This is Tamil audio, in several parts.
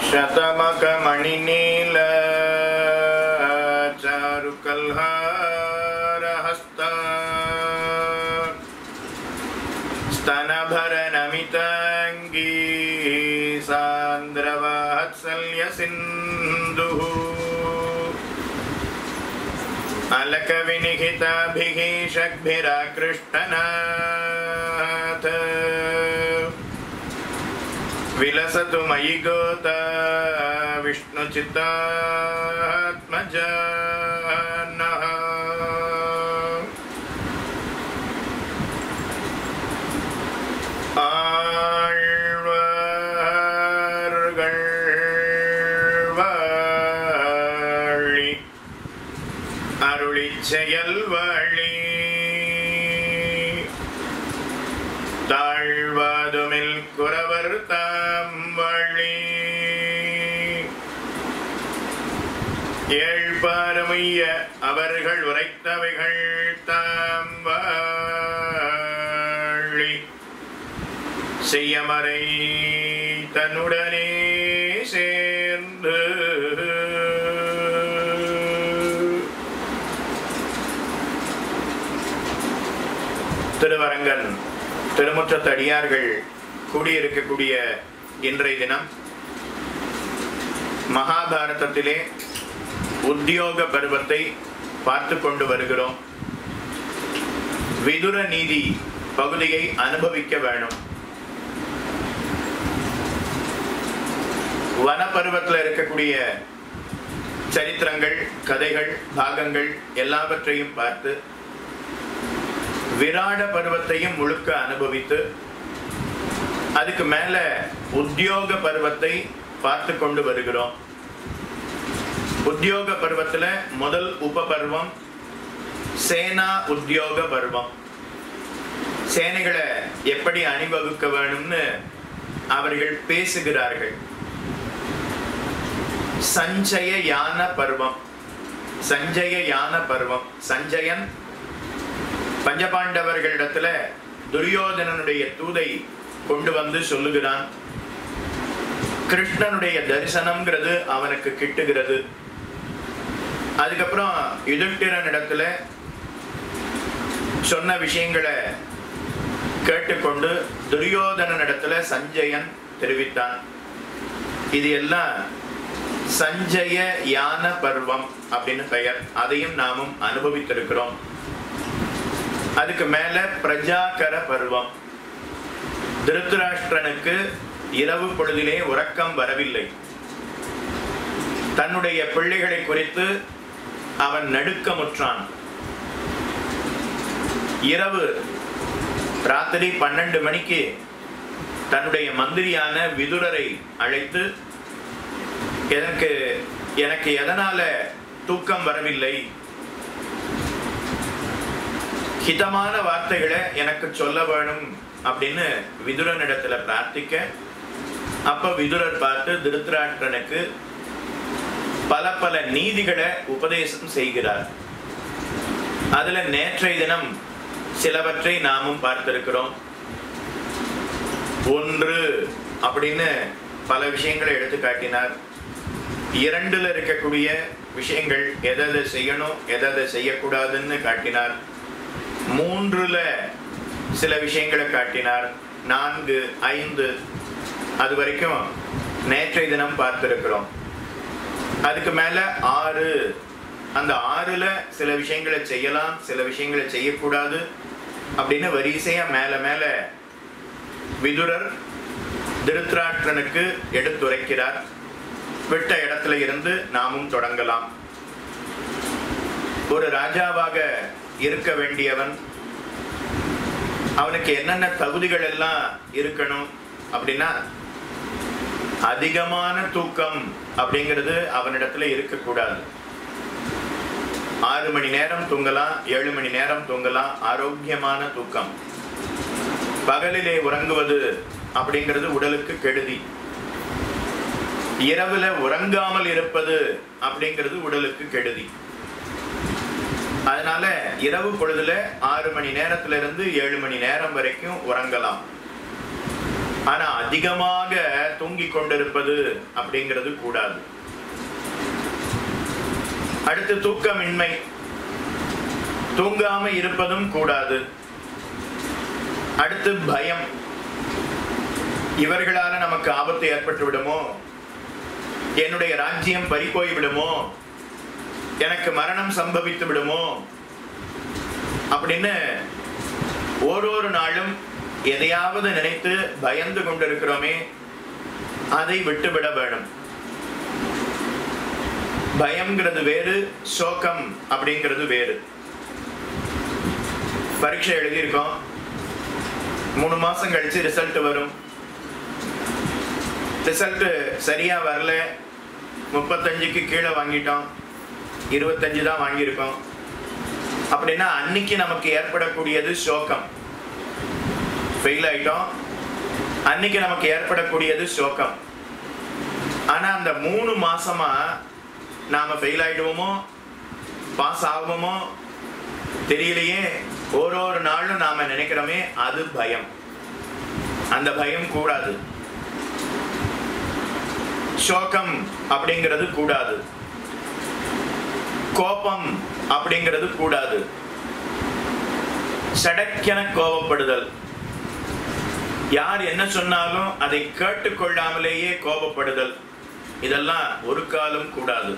शतमकमणिनील चारुकल्हारहस्ता स्तनभरनमिताङ्गी सान्द्रवात्सल्यसिन्धुः अलकविनिहिताभिः शग्भिराकृष्टनाथ विलसतु मयि गोता विष्णुचित्तात्मजानः ஆழ்வார்கள் வாழி அருளிச் செயல் வழி தாழ்வாதுமில் குறவர் தாம் வழி ஏழ்பாரமைய அவர்கள் உரைத்தவைகள் தாம் வாழி செய்யமறை தன்னுடனே சேர்ந்து திருவரங்கன் திருமுற்றத்தடியார்கள் கூடியிருக்கக்கூடிய இன்றைய தினம் மகாபாரதத்திலே உத்தியோக பருவத்தை பார்த்து கொண்டு வருகிறோம் விதுர நீதி பகுதியை அனுபவிக்க வேணும் வனப்பருவத்தில் இருக்கக்கூடிய சரித்திரங்கள் கதைகள் பாகங்கள் எல்லாவற்றையும் பார்த்து விராட பருவத்தையும் முழுக்க அனுபவித்து அதுக்கு மேல உத்தியோக பருவத்தை பார்த்து கொண்டு வருகிறோம் உத்தியோக பருவத்துல முதல் உப பருவம் சேனா உத்தியோக பருவம் சேனைகளை எப்படி அணிவகுக்க வேணும்னு அவர்கள் பேசுகிறார்கள் சஞ்சய யான பருவம் சஞ்சய யான பருவம் சஞ்சயன் பஞ்சபாண்டவர்களிடத்துல துரியோதனனுடைய தூதை கொண்டு வந்து சொல்லுகிறான் கிருஷ்ணனுடைய தரிசனம்ங்கிறது அவனுக்கு கிட்டுகிறது அதுக்கப்புறம் யுதிஷ்டிரன் இடத்துல சொன்ன விஷயங்களை கேட்டுக்கொண்டு துரியோதனன் இடத்துல சஞ்சயன் தெரிவித்தான் இது எல்லாம் சஞ்சய யான பருவம் அப்படின்னு பெயர் அதையும் நாமும் அனுபவித்திருக்கிறோம் அதுக்கு மேல பிரஜாகர பருவம் திருத்தராஷ்டிரனுக்கு இரவு பொழுதிலே உறக்கம் வரவில்லை தன்னுடைய பிள்ளைகளை குறித்து அவன் நடுக்கமுற்றான் இரவு ராத்திரி பன்னெண்டு மணிக்கு தன்னுடைய மந்திரியான விதுரரை அழைத்து எனக்கு எனக்கு எதனால தூக்கம் வரவில்லை ஹிதமான வார்த்தைகளை எனக்கு சொல்ல வேணும் அப்படின்னு விதுரனிடத்துல பிரார்த்திக்க அப்ப விதுரர் பார்த்து திருத்தராஷ்டிரனுக்கு பல பல நீதிகளை உபதேசம் செய்கிறார் அதுல நேற்றைய தினம் சிலவற்றை நாமும் பார்த்திருக்கிறோம் ஒன்று அப்படின்னு பல விஷயங்களை எடுத்து காட்டினார் இரண்டுல இருக்கக்கூடிய விஷயங்கள் எதை செய்யணும் எதை செய்யக்கூடாதுன்னு காட்டினார் மூன்றுல சில விஷயங்களை காட்டினார் நான்கு ஐந்து அது வரைக்கும் நேற்றைய தினம் பார்த்திருக்கிறோம் அதுக்கு மேல ஆறு அந்த ஆறுல சில விஷயங்களை செய்யலாம் சில விஷயங்களை செய்யக்கூடாது அப்படின்னு வரிசையா மேல மேல விதுரர் திருத்ராட்சனுக்கு எடுத்துரைக்கிறார் விட்ட இடத்துல இருந்து நாமும் தொடங்கலாம் ஒரு ராஜாவாக இருக்க வேண்டியவன் அவனுக்கு என்னென்ன தகுதிகள் எல்லாம் இருக்கணும் அப்படின்னா அதிகமான தூக்கம் அப்படிங்கிறது அவனிடத்துல இருக்கக்கூடாது ஆறு மணி நேரம் தூங்கலாம் ஏழு மணி நேரம் தூங்கலாம் ஆரோக்கியமான தூக்கம் பகலிலே உறங்குவது அப்படிங்கிறது உடலுக்கு கெடுதி இரவுல உறங்காமல் இருப்பது அப்படிங்கிறது உடலுக்கு கெடுதி அதனால இரவு பொழுதுல ஆறு மணி நேரத்துல இருந்து ஏழு மணி நேரம் வரைக்கும் உறங்கலாம் ஆனா அதிகமாக தூங்கிக் கொண்டிருப்பது அப்படிங்கிறது கூடாது அடுத்து தூக்கமின்மை தூங்காம இருப்பதும் கூடாது அடுத்து பயம் இவர்களால நமக்கு ஆபத்து ஏற்பட்டு விடுமோ என்னுடைய ராஜ்யம் பறிபோய் விடுமோ எனக்கு மரணம் சம்பவித்து விடுமோ அப்படின்னு ஓரொரு நாளும் எதையாவது நினைத்து பயந்து கொண்டிருக்கிறோமே அதை விட்டுவிட வேணும் பயம்ங்கிறது வேறு சோகம் அப்படிங்கிறது வேறு பரீட்சை எழுதியிருக்கோம் மூணு மாசம் கழிச்சு ரிசல்ட் வரும் ரிசல்ட் சரியா வரல முப்பத்தஞ்சுக்கு கீழே வாங்கிட்டோம் இருபத்தஞ்சு தான் வாங்கியிருக்கோம் அப்படின்னா அன்னைக்கு நமக்கு ஏற்படக்கூடியது சோகம் ஃபெயில் ஆயிட்டோம் அன்னைக்கு நமக்கு ஏற்படக்கூடியது சோகம் ஆனா அந்த மூணு மாசமா நாம ஃபெயில் ஆயிடுவோமோ பாஸ் ஆகுவோமோ தெரியலையே ஒரு ஒரு நாளும் நாம நினைக்கிறோமே அது பயம் அந்த பயம் கூடாது சோகம் அப்படிங்கிறது கூடாது கோபம் அப்படிங்கிறது கூடாது சடக்கென கோபப்படுதல் யார் என்ன சொன்னாலும் அதை கேட்டுக்கொள்ளாமலேயே கோபப்படுதல் இதெல்லாம் ஒரு காலம் கூடாது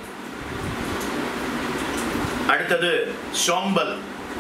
அடுத்தது சோம்பல்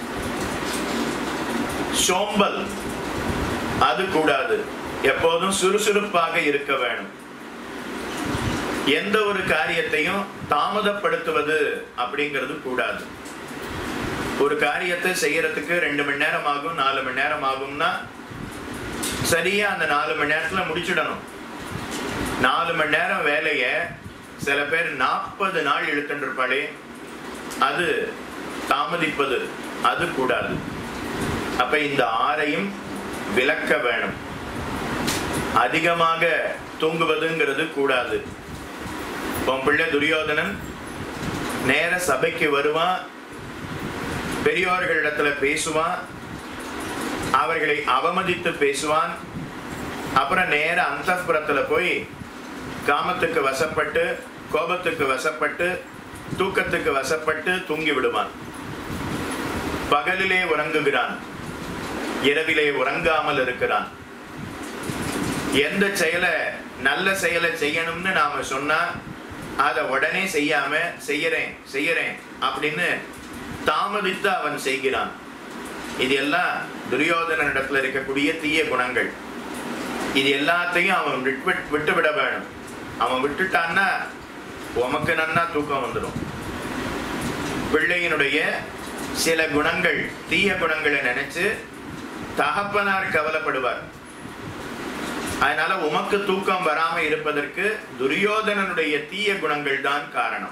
சோம்பல் அது கூடாது எப்போதும் சுறுசுறுப்பாக இருக்க வேணும் எந்த ஒரு காரியத்தையும் தாமதப்படுத்துவது அப்படிங்கிறது கூடாது ஒரு காரியத்தை செய்யறதுக்கு ரெண்டு மணி நேரம் ஆகும் நாலு மணி நேரம் ஆகும்னா சரியா அந்த நாலு மணி நேரத்துல முடிச்சிடணும் நாலு மணி நேரம் வேலைய சில பேர் நாற்பது நாள் இழுத்துட்டு இருப்பாளே அது தாமதிப்பது அது கூடாது அப்ப இந்த ஆறையும் விளக்க வேணும் அதிகமாக தூங்குவதுங்கிறது கூடாது உன் பிள்ளை துரியோதனன் நேர சபைக்கு வருவான் பெரியோர்களிடத்துல பேசுவான் அவர்களை அவமதித்து பேசுவான் அப்புறம் நேர அந்தப்புறத்துல போய் காமத்துக்கு வசப்பட்டு கோபத்துக்கு வசப்பட்டு தூக்கத்துக்கு வசப்பட்டு தூங்கி விடுவான் பகலிலே உறங்குகிறான் இரவிலே உறங்காமல் இருக்கிறான் எந்த செயலை நல்ல செயலை செய்யணும்னு நாம சொன்னா அதை உடனே செய்யாம செய்யறேன் செய்யறேன் அப்படின்னு தாமதித்து அவன் செய்கிறான் இது எல்லாம் துரியோதனனிடத்துல இருக்கக்கூடிய தீய குணங்கள் இது எல்லாத்தையும் அவன் விட்டு விட்டு விட வேணும் அவன் விட்டுட்டான்னா உமக்கு நன்னா தூக்கம் வந்துடும் பிள்ளையினுடைய சில குணங்கள் தீய குணங்களை நினைச்சு தகப்பனார் கவலைப்படுவார் அதனால உமக்கு தூக்கம் வராம இருப்பதற்கு துரியோதனனுடைய தீய குணங்கள் தான் காரணம்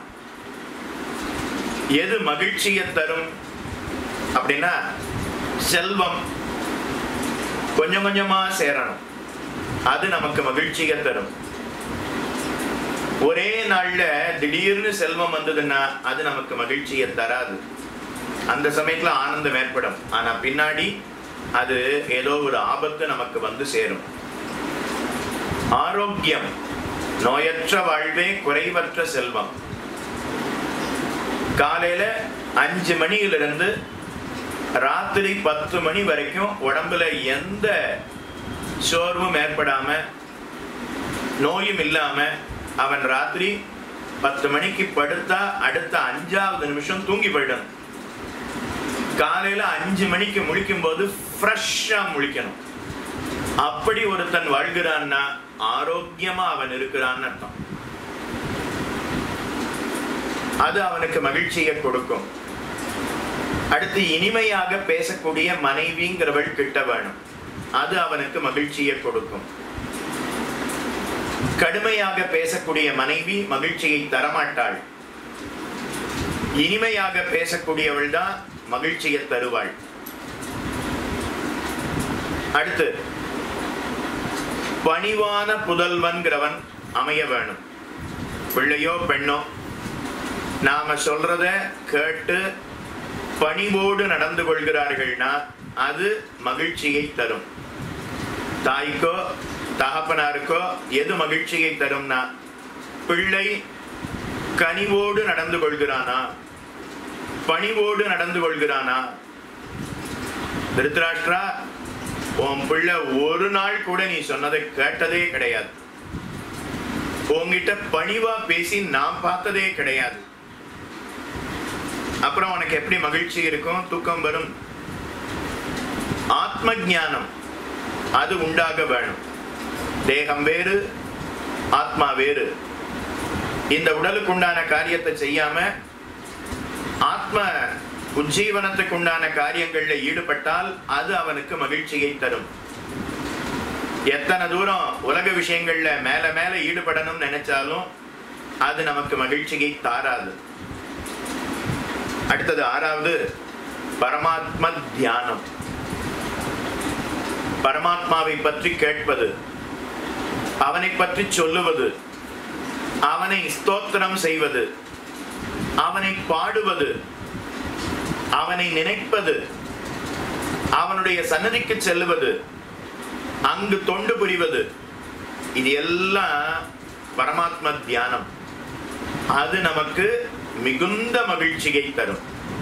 எது மகிழ்ச்சியை தரும் அப்படின்னா செல்வம் கொஞ்சம் கொஞ்சமா சேரணும் அது நமக்கு மகிழ்ச்சியை தரும் ஒரே நாள்ல திடீர்னு செல்வம் வந்ததுன்னா அது நமக்கு மகிழ்ச்சியை தராது அந்த சமயத்துல ஆனந்தம் ஏற்படும் ஆனா பின்னாடி அது ஏதோ ஒரு ஆபத்து நமக்கு வந்து சேரும் ஆரோக்கியம் நோயற்ற வாழ்வே குறைவற்ற செல்வம் காலையில அஞ்சு மணியிலிருந்து ராத்திரி பத்து மணி வரைக்கும் உடம்புல எந்த சோர்வும் ஏற்படாம நோயும் இல்லாம அவன் ராத்திரி பத்து மணிக்கு படுத்தா அடுத்த அஞ்சாவது நிமிஷம் தூங்கி போயிடும் காலையில அஞ்சு மணிக்கு முழிக்கும் போது ஃப்ரெஷ்ஷா முழிக்கணும் அப்படி ஒருத்தன் வாழ்கிறான்னா ஆரோக்கியமா அவன் இருக்கிறான்னு அர்த்தம் அது அவனுக்கு மகிழ்ச்சியை கொடுக்கும் அடுத்து இனிமையாக பேசக்கூடிய மனைவிங்கிறவள் கிட்ட வேணும் அது அவனுக்கு மகிழ்ச்சியை கொடுக்கும் கடுமையாக பேசக்கூடிய மனைவி மகிழ்ச்சியை தரமாட்டாள் இனிமையாக பேசக்கூடியவள் தான் மகிழ்ச்சியை தருவாள் அடுத்து பணிவான புதல்வன்கிறவன் அமைய வேணும் பிள்ளையோ பெண்ணோ நாம சொல்றத கேட்டு பணிவோடு நடந்து கொள்கிறார்கள்னா அது மகிழ்ச்சியை தரும் தாய்க்கோ தகப்பனாருக்கோ எது மகிழ்ச்சியை தரும்னா பிள்ளை கனிவோடு நடந்து கொள்கிறானா பணிவோடு நடந்து கொள்கிறானா திருத்தராஷ்டிரா உன் பிள்ளை ஒரு நாள் கூட நீ சொன்னதை கேட்டதே கிடையாது உன்கிட்ட பணிவா பேசி நான் பார்த்ததே கிடையாது அப்புறம் உனக்கு எப்படி மகிழ்ச்சி இருக்கும் தூக்கம் வரும் ஆத்ம ஞானம் அது உண்டாக வேணும் தேகம் வேறு ஆத்மா வேறு இந்த உடலுக்கு உண்டான காரியத்தை செய்யாம ஆத்ம உஜ்ஜீவனத்துக்கு உண்டான காரியங்கள்ல ஈடுபட்டால் அது அவனுக்கு மகிழ்ச்சியை தரும் எத்தனை தூரம் உலக விஷயங்கள்ல மேல மேல ஈடுபடணும்னு நினைச்சாலும் அது நமக்கு மகிழ்ச்சியை தாராது அடுத்தது ஆறாவது பரமாத்ம தியானம் பரமாத்மாவை பற்றி கேட்பது அவனை பற்றி சொல்லுவது அவனை ஸ்தோத்திரம் செய்வது அவனை பாடுவது அவனை நினைப்பது அவனுடைய சன்னதிக்கு செல்லுவது அங்கு தொண்டு புரிவது இது எல்லாம் பரமாத்ம தியானம் அது நமக்கு மிகுந்த மகிழ்ச்சியை தரும்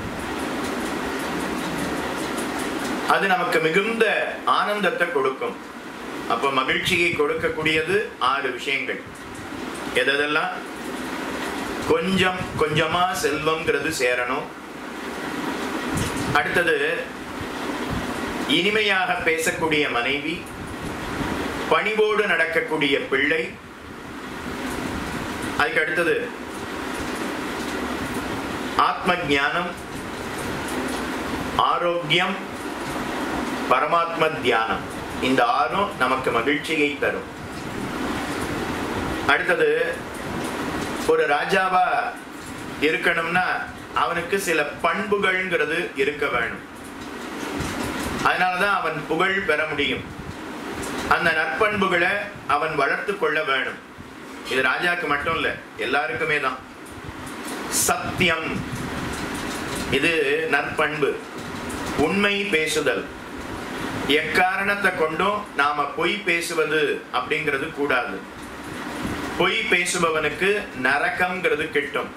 அது நமக்கு மிகுந்த ஆனந்தத்தை கொடுக்கும் அப்ப மகிழ்ச்சியை கொடுக்கக்கூடியது ஆறு விஷயங்கள் எதெல்லாம் கொஞ்சம் கொஞ்சமா செல்வம்ங்கிறது சேரணும் அடுத்தது இனிமையாக பேசக்கூடிய மனைவி பணிவோடு நடக்கக்கூடிய பிள்ளை அதுக்கு அடுத்தது ஆத்ம ஞானம் ஆரோக்கியம் பரமாத்ம தியானம் இந்த ஆறும் நமக்கு மகிழ்ச்சியை தரும் அடுத்தது ஒரு ராஜாவா இருக்கணும்னா அவனுக்கு சில பண்புகள்ங்கிறது இருக்க வேணும் அதனாலதான் அவன் புகழ் பெற முடியும் அந்த நற்பண்புகளை அவன் வளர்த்து கொள்ள வேணும் இது ராஜாக்கு மட்டும் இல்ல எல்லாருக்குமே தான் சத்தியம் இது நற்பண்பு உண்மை பேசுதல் எக்காரணத்தை கொண்டும் நாம பொய் பேசுவது அப்படிங்கிறது கூடாது பொய் பேசுபவனுக்கு நரகம்ங்கிறது கிட்டும்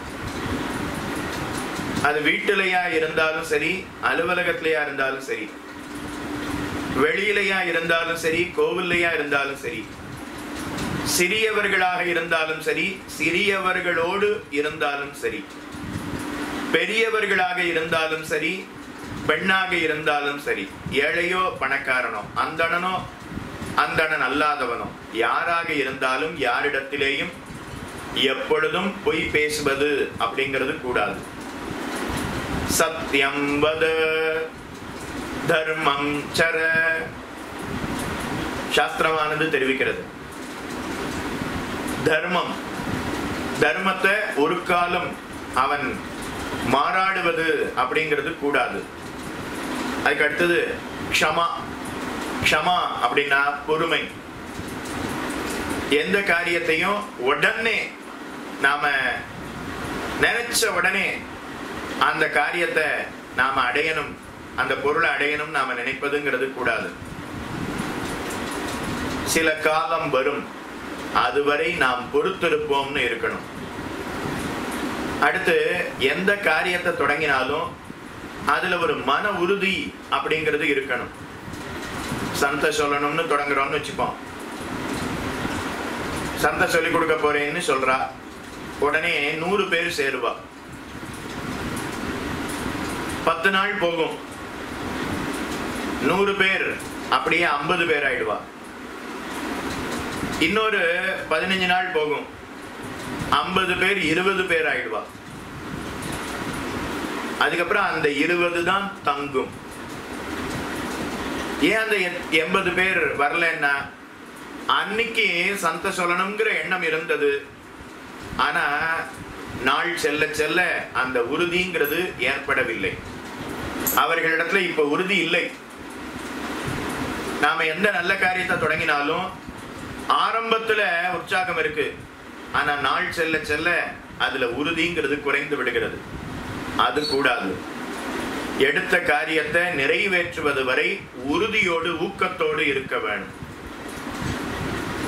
அது வீட்டிலையா இருந்தாலும் சரி அலுவலகத்திலையா இருந்தாலும் சரி வெளியிலையா இருந்தாலும் சரி கோவில்லையா இருந்தாலும் சரி சிறியவர்களாக இருந்தாலும் சரி சிறியவர்களோடு இருந்தாலும் சரி பெரியவர்களாக இருந்தாலும் சரி பெண்ணாக இருந்தாலும் சரி ஏழையோ பணக்காரனோ அந்தணனோ அந்தணன் அல்லாதவனோ யாராக இருந்தாலும் யாரிடத்திலேயும் எப்பொழுதும் பொய் பேசுவது அப்படிங்கிறது கூடாது சத்தியம் வத தர்மம் சர சாஸ்திரமானது தெரிவிக்கிறது தர்மம் தர்மத்தை ஒரு காலம் அவன் மாறாடுவது அப்படிங்கிறது கூடாது அதுக்கு அடுத்தது க்ஷமா க்ஷமா அப்படின்னா பொறுமை எந்த காரியத்தையும் உடனே நாம நினைச்ச உடனே அந்த காரியத்தை நாம அடையணும் அந்த பொருளை அடையணும் நாம நினைப்பதுங்கிறது கூடாது சில காலம் வரும் அதுவரை நாம் பொறுத்திருப்போம்னு இருக்கணும் அடுத்து எந்த காரியத்தை தொடங்கினாலும் அதுல ஒரு மன உறுதி அப்படிங்கிறது இருக்கணும் சந்த சொல்லணும்னு தொடங்குறோம்னு வச்சுப்போம் சந்த சொல்லி கொடுக்க போறேன்னு சொல்றா உடனே நூறு பேர் சேருவா பத்து நாள் போகும் நூறு பேர் அப்படியே ஐம்பது பேர் ஆயிடுவா இன்னொரு பதினஞ்சு நாள் போகும் ஐம்பது பேர் இருபது பேர் ஆயிடுவா அதுக்கப்புறம் அந்த இருபது தான் தங்கும் ஏன் அந்த எண்பது பேர் வரலன்னா அன்னைக்கு சந்த சொல்லணுங்கிற எண்ணம் இருந்தது ஆனா நாள் செல்ல செல்ல அந்த உறுதிங்கிறது ஏற்படவில்லை அவர்களிடத்துல இப்ப உறுதி இல்லை நாம எந்த நல்ல காரியத்தை தொடங்கினாலும் ஆரம்பத்துல உற்சாகம் இருக்கு ஆனா நாள் செல்ல செல்ல அதுல உறுதிங்கிறது குறைந்து விடுகிறது அது கூடாது எடுத்த காரியத்தை நிறைவேற்றுவது வரை உறுதியோடு ஊக்கத்தோடு இருக்க வேண்டும்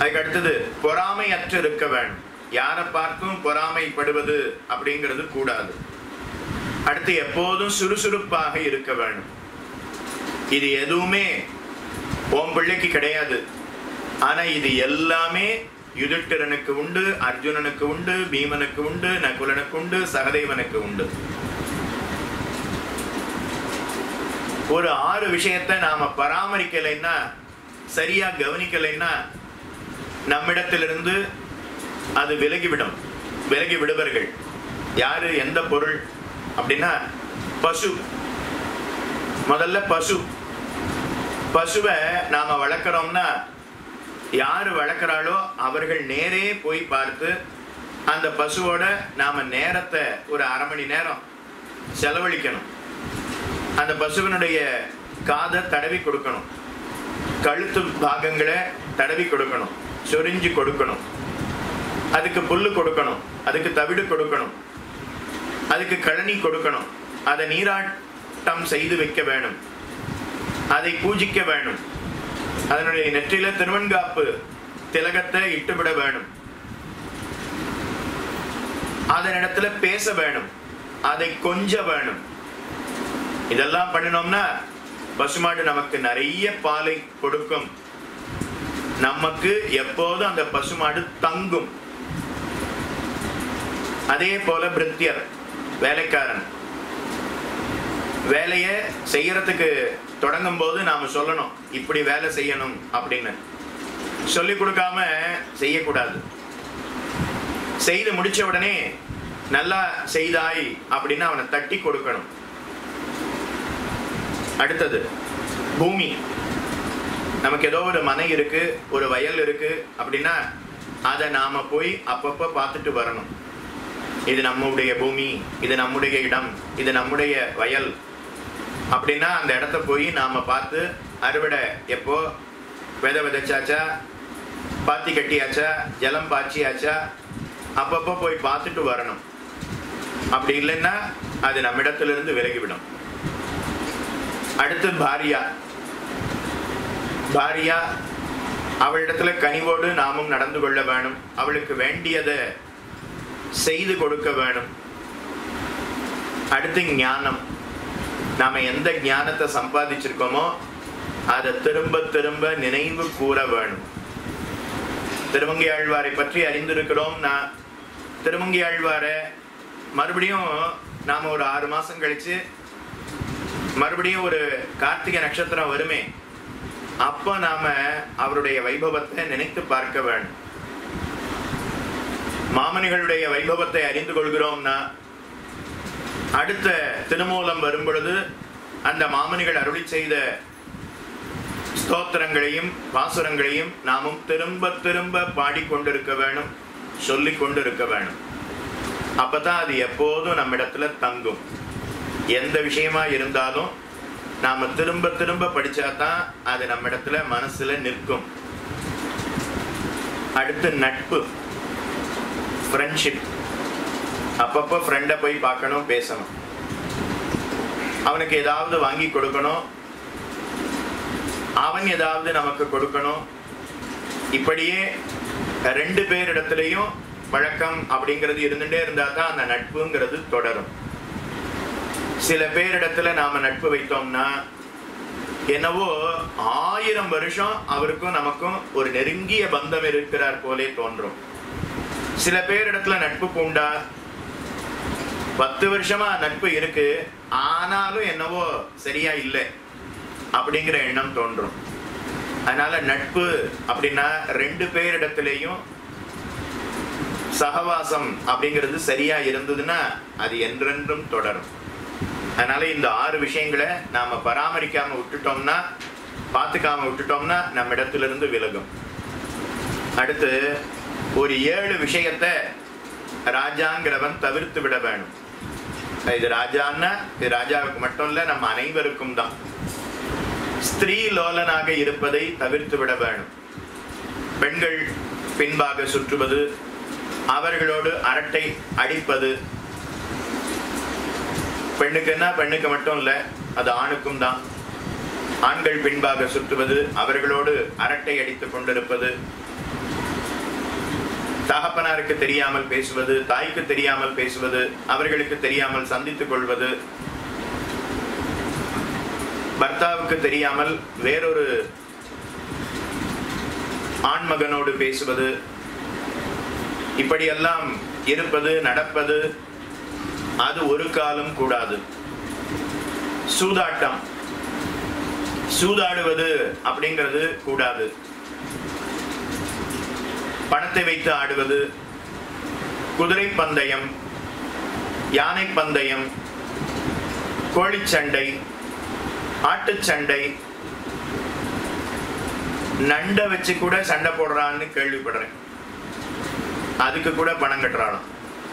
அதுக்கு அடுத்தது பொறாமை அற்று இருக்க வேண்டும் யாரை பார்த்தும் பொறாமைப்படுவது அப்படிங்கிறது கூடாது அடுத்து எப்போதும் சுறுசுறுப்பாக இருக்க வேண்டும் இது எதுவுமே உன் பிள்ளைக்கு கிடையாது ஆனா இது எல்லாமே யுதிஷ்டிரனுக்கு உண்டு அர்ஜுனனுக்கு உண்டு பீமனுக்கு உண்டு நகுலனுக்கு உண்டு சகதேவனுக்கு உண்டு ஒரு ஆறு விஷயத்தை நாம பராமரிக்கலைன்னா சரியா கவனிக்கலைன்னா நம்மிடத்திலிருந்து அது விலகிவிடும் விலகி விடுவர்கள் யாரு எந்த பொருள் அப்படின்னா பசு முதல்ல பசு பசுவை நாம வளர்க்குறோம்னா யாரு வளர்க்குறாளோ அவர்கள் நேரே போய் பார்த்து அந்த பசுவோட நாம நேரத்தை ஒரு அரை மணி நேரம் செலவழிக்கணும் அந்த பசுவினுடைய காதை தடவி கொடுக்கணும் கழுத்து பாகங்களை தடவி கொடுக்கணும் சொரிஞ்சு கொடுக்கணும் அதுக்கு புல்லு கொடுக்கணும் அதுக்கு தவிடு கொடுக்கணும் அதுக்கு கழனி கொடுக்கணும் அதை நீராட்டம் செய்து வைக்க வேணும் அதை பூஜிக்க வேணும் அதனுடைய நெற்றில திருவன்காப்பு திலகத்தை இட்டுவிட வேணும் அதனிடத்துல பேச வேணும் அதை கொஞ்ச வேணும் இதெல்லாம் பண்ணினோம்னா பசுமாடு நமக்கு நிறைய பாலை கொடுக்கும் நமக்கு எப்போதும் அந்த பசுமாடு தங்கும் அதே போல பிரித்தியர் வேலைக்காரன் வேலைய செய்யறதுக்கு தொடங்கும் போது நாம சொல்லணும் இப்படி வேலை செய்யணும் அப்படின்னு சொல்லி கொடுக்காம செய்யக்கூடாது செய்து முடிச்ச உடனே நல்லா செய்தாய் அப்படின்னு அவனை தட்டி கொடுக்கணும் அடுத்தது பூமி நமக்கு ஏதோ ஒரு மனை இருக்கு ஒரு வயல் இருக்கு அப்படின்னா அதை நாம போய் அப்பப்ப பார்த்துட்டு வரணும் இது நம்முடைய பூமி இது நம்முடைய இடம் இது நம்முடைய வயல் அப்படின்னா அந்த இடத்த போய் நாம பார்த்து அறுவடை எப்போ விதை விதைச்சாச்சா பாத்தி கட்டியாச்சா ஜலம் பாய்ச்சியாச்சா அப்பப்போ போய் பார்த்துட்டு வரணும் அப்படி இல்லைன்னா அது நம்மிடத்திலிருந்து விலகிவிடும் அடுத்து பாரியா பாரியா அவளிடத்துல கனிவோடு நாமும் நடந்து கொள்ள வேணும் அவளுக்கு வேண்டியதை செய்து கொடுக்க வேணும் அடுத்து ஞானம் நாம எந்த ஞானத்தை சம்பாதிச்சிருக்கோமோ அதை திரும்ப திரும்ப நினைவு கூற வேணும் திருமங்கை ஆழ்வாரை பற்றி அறிந்திருக்கிறோம் நான் திருமங்கை ஆழ்வாரை மறுபடியும் நாம ஒரு ஆறு மாசம் கழிச்சு மறுபடியும் ஒரு கார்த்திகை நட்சத்திரம் வருமே அப்ப நாம அவருடைய வைபவத்தை நினைத்து பார்க்க வேண்டும் மாமனிகளுடைய வைபவத்தை அறிந்து கொள்கிறோம்னா அடுத்த திருமூலம் வரும் பொழுது அந்த மாமனிகள் அருளி செய்த ஸ்தோத்திரங்களையும் பாசுரங்களையும் நாமும் திரும்ப திரும்ப பாடிக்கொண்டிருக்க வேணும் சொல்லிக் கொண்டிருக்க வேணும் அப்பதான் அது எப்போதும் நம்மிடத்துல தங்கும் எந்த விஷயமா இருந்தாலும் நாம திரும்ப திரும்ப படிச்சாதான் அது நம்மிடத்துல மனசுல நிற்கும் அடுத்து நட்பு ஃப்ரெண்ட்ஷிப் அப்பப்போ ஃப்ரெண்டை போய் பார்க்கணும் பேசணும் அவனுக்கு ஏதாவது வாங்கி கொடுக்கணும் அவன் ஏதாவது நமக்கு கொடுக்கணும் இப்படியே ரெண்டு பேரிடத்துலையும் வழக்கம் அப்படிங்கிறது இருந்துட்டே இருந்தா தான் அந்த நட்புங்கிறது தொடரும் சில பேரிடத்துல நாம நட்பு வைத்தோம்னா என்னவோ ஆயிரம் வருஷம் அவருக்கும் நமக்கும் ஒரு நெருங்கிய பந்தம் இருக்கிறார் போலே தோன்றும் சில பேரிடத்துல நட்பு பூண்டா பத்து வருஷமா நட்பு இருக்கு ஆனாலும் என்னவோ சரியா இல்லை அப்படிங்கிற எண்ணம் தோன்றும் அதனால நட்பு அப்படின்னா ரெண்டு பேரிடத்திலையும் சகவாசம் அப்படிங்கிறது சரியா இருந்ததுன்னா அது என்றென்றும் தொடரும் அதனால இந்த ஆறு விஷயங்களை நாம பராமரிக்காம விட்டுட்டோம்னா பார்த்துக்காம விட்டுட்டோம்னா நம்ம இடத்துல இருந்து விலகும் அடுத்து ஒரு ஏழு விஷயத்த ராஜாங்கிறவன் தவிர்த்து விட வேணும் இது ராஜான்னா இது ராஜாவுக்கு மட்டும் இல்ல நம்ம அனைவருக்கும் தான் ஸ்திரீ லோலனாக இருப்பதை தவிர்த்து விட வேணும் பெண்கள் பின்பாக சுற்றுவது அவர்களோடு அரட்டை அடிப்பது பெண்ணுக்குன்னா பெண்ணுக்கு மட்டும் இல்ல அது ஆணுக்கும் தான் ஆண்கள் பின்பாக சுற்றுவது அவர்களோடு அரட்டை அடித்துக் கொண்டிருப்பது தகப்பனாருக்கு தெரியாமல் பேசுவது தாய்க்கு தெரியாமல் பேசுவது அவர்களுக்கு தெரியாமல் சந்தித்துக் கொள்வது பர்த்தாவுக்கு தெரியாமல் வேறொரு ஆண்மகனோடு பேசுவது இப்படியெல்லாம் இருப்பது நடப்பது அது ஒரு காலம் கூடாது சூதாட்டம் சூதாடுவது அப்படிங்கிறது கூடாது பணத்தை வைத்து ஆடுவது குதிரை பந்தயம் யானை பந்தயம் கோழிச்சண்டை ஆட்டுச்சண்டை நண்டை வச்சு கூட சண்டை போடுறான்னு கேள்விப்படுறேன் அதுக்கு கூட பணம் கட்டுறாளாம்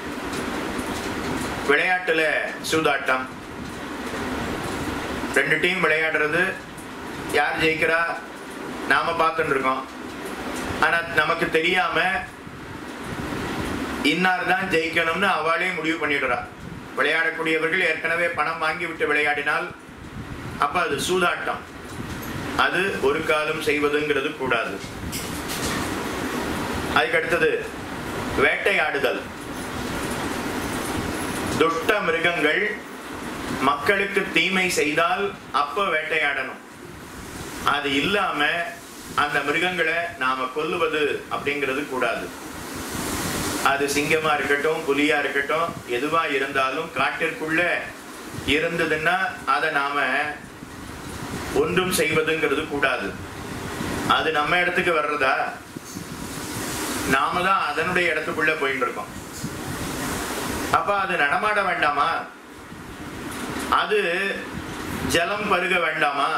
விளையாட்டுல சூதாட்டம் ரெண்டு டீம் விளையாடுறது யார் ஜெயிக்கிறா நாம பார்த்துட்டு இருக்கோம் ஆனா நமக்கு தெரியாம இன்னார் தான் ஜெயிக்கணும்னு அவளே முடிவு பண்ணிடுறா விளையாடக்கூடியவர்கள் ஏற்கனவே பணம் வாங்கி விட்டு விளையாடினால் அப்ப அது சூதாட்டம் அது ஒரு காலம் செய்வதுங்கிறது கூடாது அதுக்கு அடுத்தது வேட்டையாடுதல் துட்ட மிருகங்கள் மக்களுக்கு தீமை செய்தால் அப்ப வேட்டையாடணும் அது இல்லாம அந்த மிருகங்களை நாம கொல்லுவது அப்படிங்கிறது கூடாது அது சிங்கமா இருக்கட்டும் புலியா இருக்கட்டும் எதுவா இருந்தாலும் காட்டிற்குள்ள இருந்ததுன்னா அதை நாம ஒன்றும் செய்வதுங்கிறது கூடாது அது நம்ம இடத்துக்கு வர்றதா நாம தான் அதனுடைய இடத்துக்குள்ள போயிட்டு இருக்கோம் அப்ப அது நடமாட வேண்டாமா அது ஜலம் பருக வேண்டாமா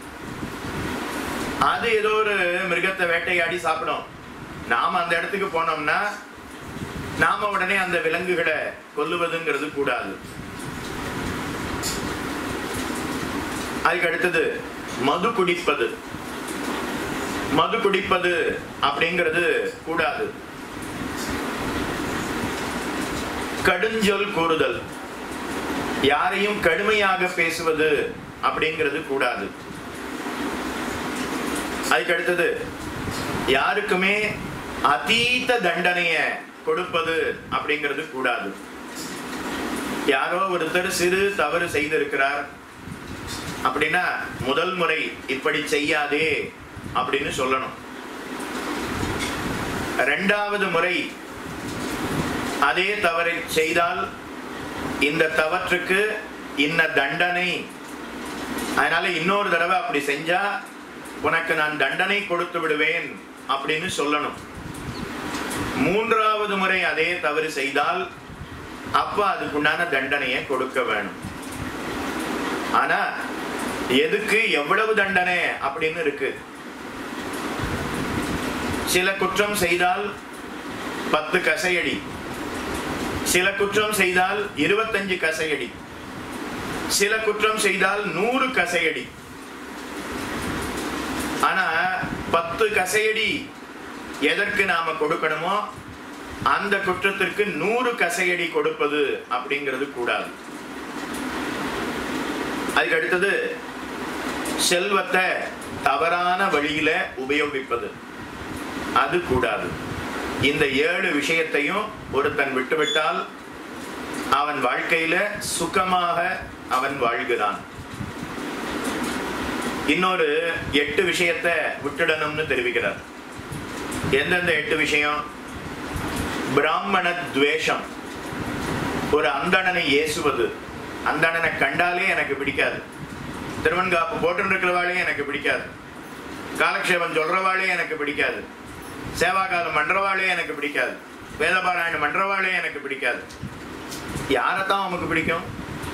அது ஏதோ ஒரு மிருகத்தை வேட்டையாடி சாப்பிடும் நாம அந்த இடத்துக்கு போனோம்னா நாம உடனே அந்த விலங்குகளை கொல்லுவதுங்கிறது கூடாது அதுக்கு அடுத்தது மது குடிப்பது மது குடிப்பது அப்படிங்கிறது கூடாது கடுஞ்சொல் கூறுதல் யாரையும் கடுமையாக பேசுவது அப்படிங்கிறது கூடாது அதுக்கு அடுத்தது யாருக்குமே அதீத தண்டனைய கொடுப்பது அப்படிங்கிறது கூடாது யாரோ ஒருத்தர் சிறு தவறு செய்திருக்கிறார் அப்படின்னா முதல் முறை இப்படி செய்யாதே அப்படின்னு சொல்லணும் ரெண்டாவது முறை அதே தவறை செய்தால் இந்த தவற்றுக்கு இன்ன தண்டனை அதனால இன்னொரு தடவை அப்படி செஞ்சா உனக்கு நான் தண்டனை கொடுத்து விடுவேன் அப்படின்னு சொல்லணும் மூன்றாவது முறை அதே தவறு செய்தால் அப்ப அதுக்குண்டான தண்டனையை கொடுக்க வேணும் ஆனா எதுக்கு எவ்வளவு தண்டனை அப்படின்னு இருக்கு சில குற்றம் செய்தால் பத்து கசையடி சில குற்றம் செய்தால் இருபத்தஞ்சு கசையடி சில குற்றம் செய்தால் நூறு கசையடி ஆனா பத்து கசையடி எதற்கு நாம கொடுக்கணுமோ அந்த குற்றத்திற்கு நூறு கசையடி கொடுப்பது அப்படிங்கிறது கூடாது அதுக்கு அடுத்தது செல்வத்தை தவறான வழியில உபயோகிப்பது அது கூடாது இந்த ஏழு விஷயத்தையும் ஒருத்தன் விட்டுவிட்டால் அவன் வாழ்க்கையில சுகமாக அவன் வாழ்கிறான் இன்னொரு எட்டு விஷயத்தை விட்டுடணும்னு தெரிவிக்கிறார் எந்தெந்த எட்டு விஷயம் பிராமண துவேஷம் ஒரு அந்தணனை ஏசுவது அந்தணனை கண்டாலே எனக்கு பிடிக்காது திருவன்காப்பு போட்டு இருக்கிறவாளே எனக்கு பிடிக்காது காலக்ஷேபம் சொல்றவாளே எனக்கு பிடிக்காது சேவாகாலம் பண்றவாளே எனக்கு பிடிக்காது வேதபாராயணம் பண்றவாளே எனக்கு பிடிக்காது யாரைத்தான் உமக்கு பிடிக்கும்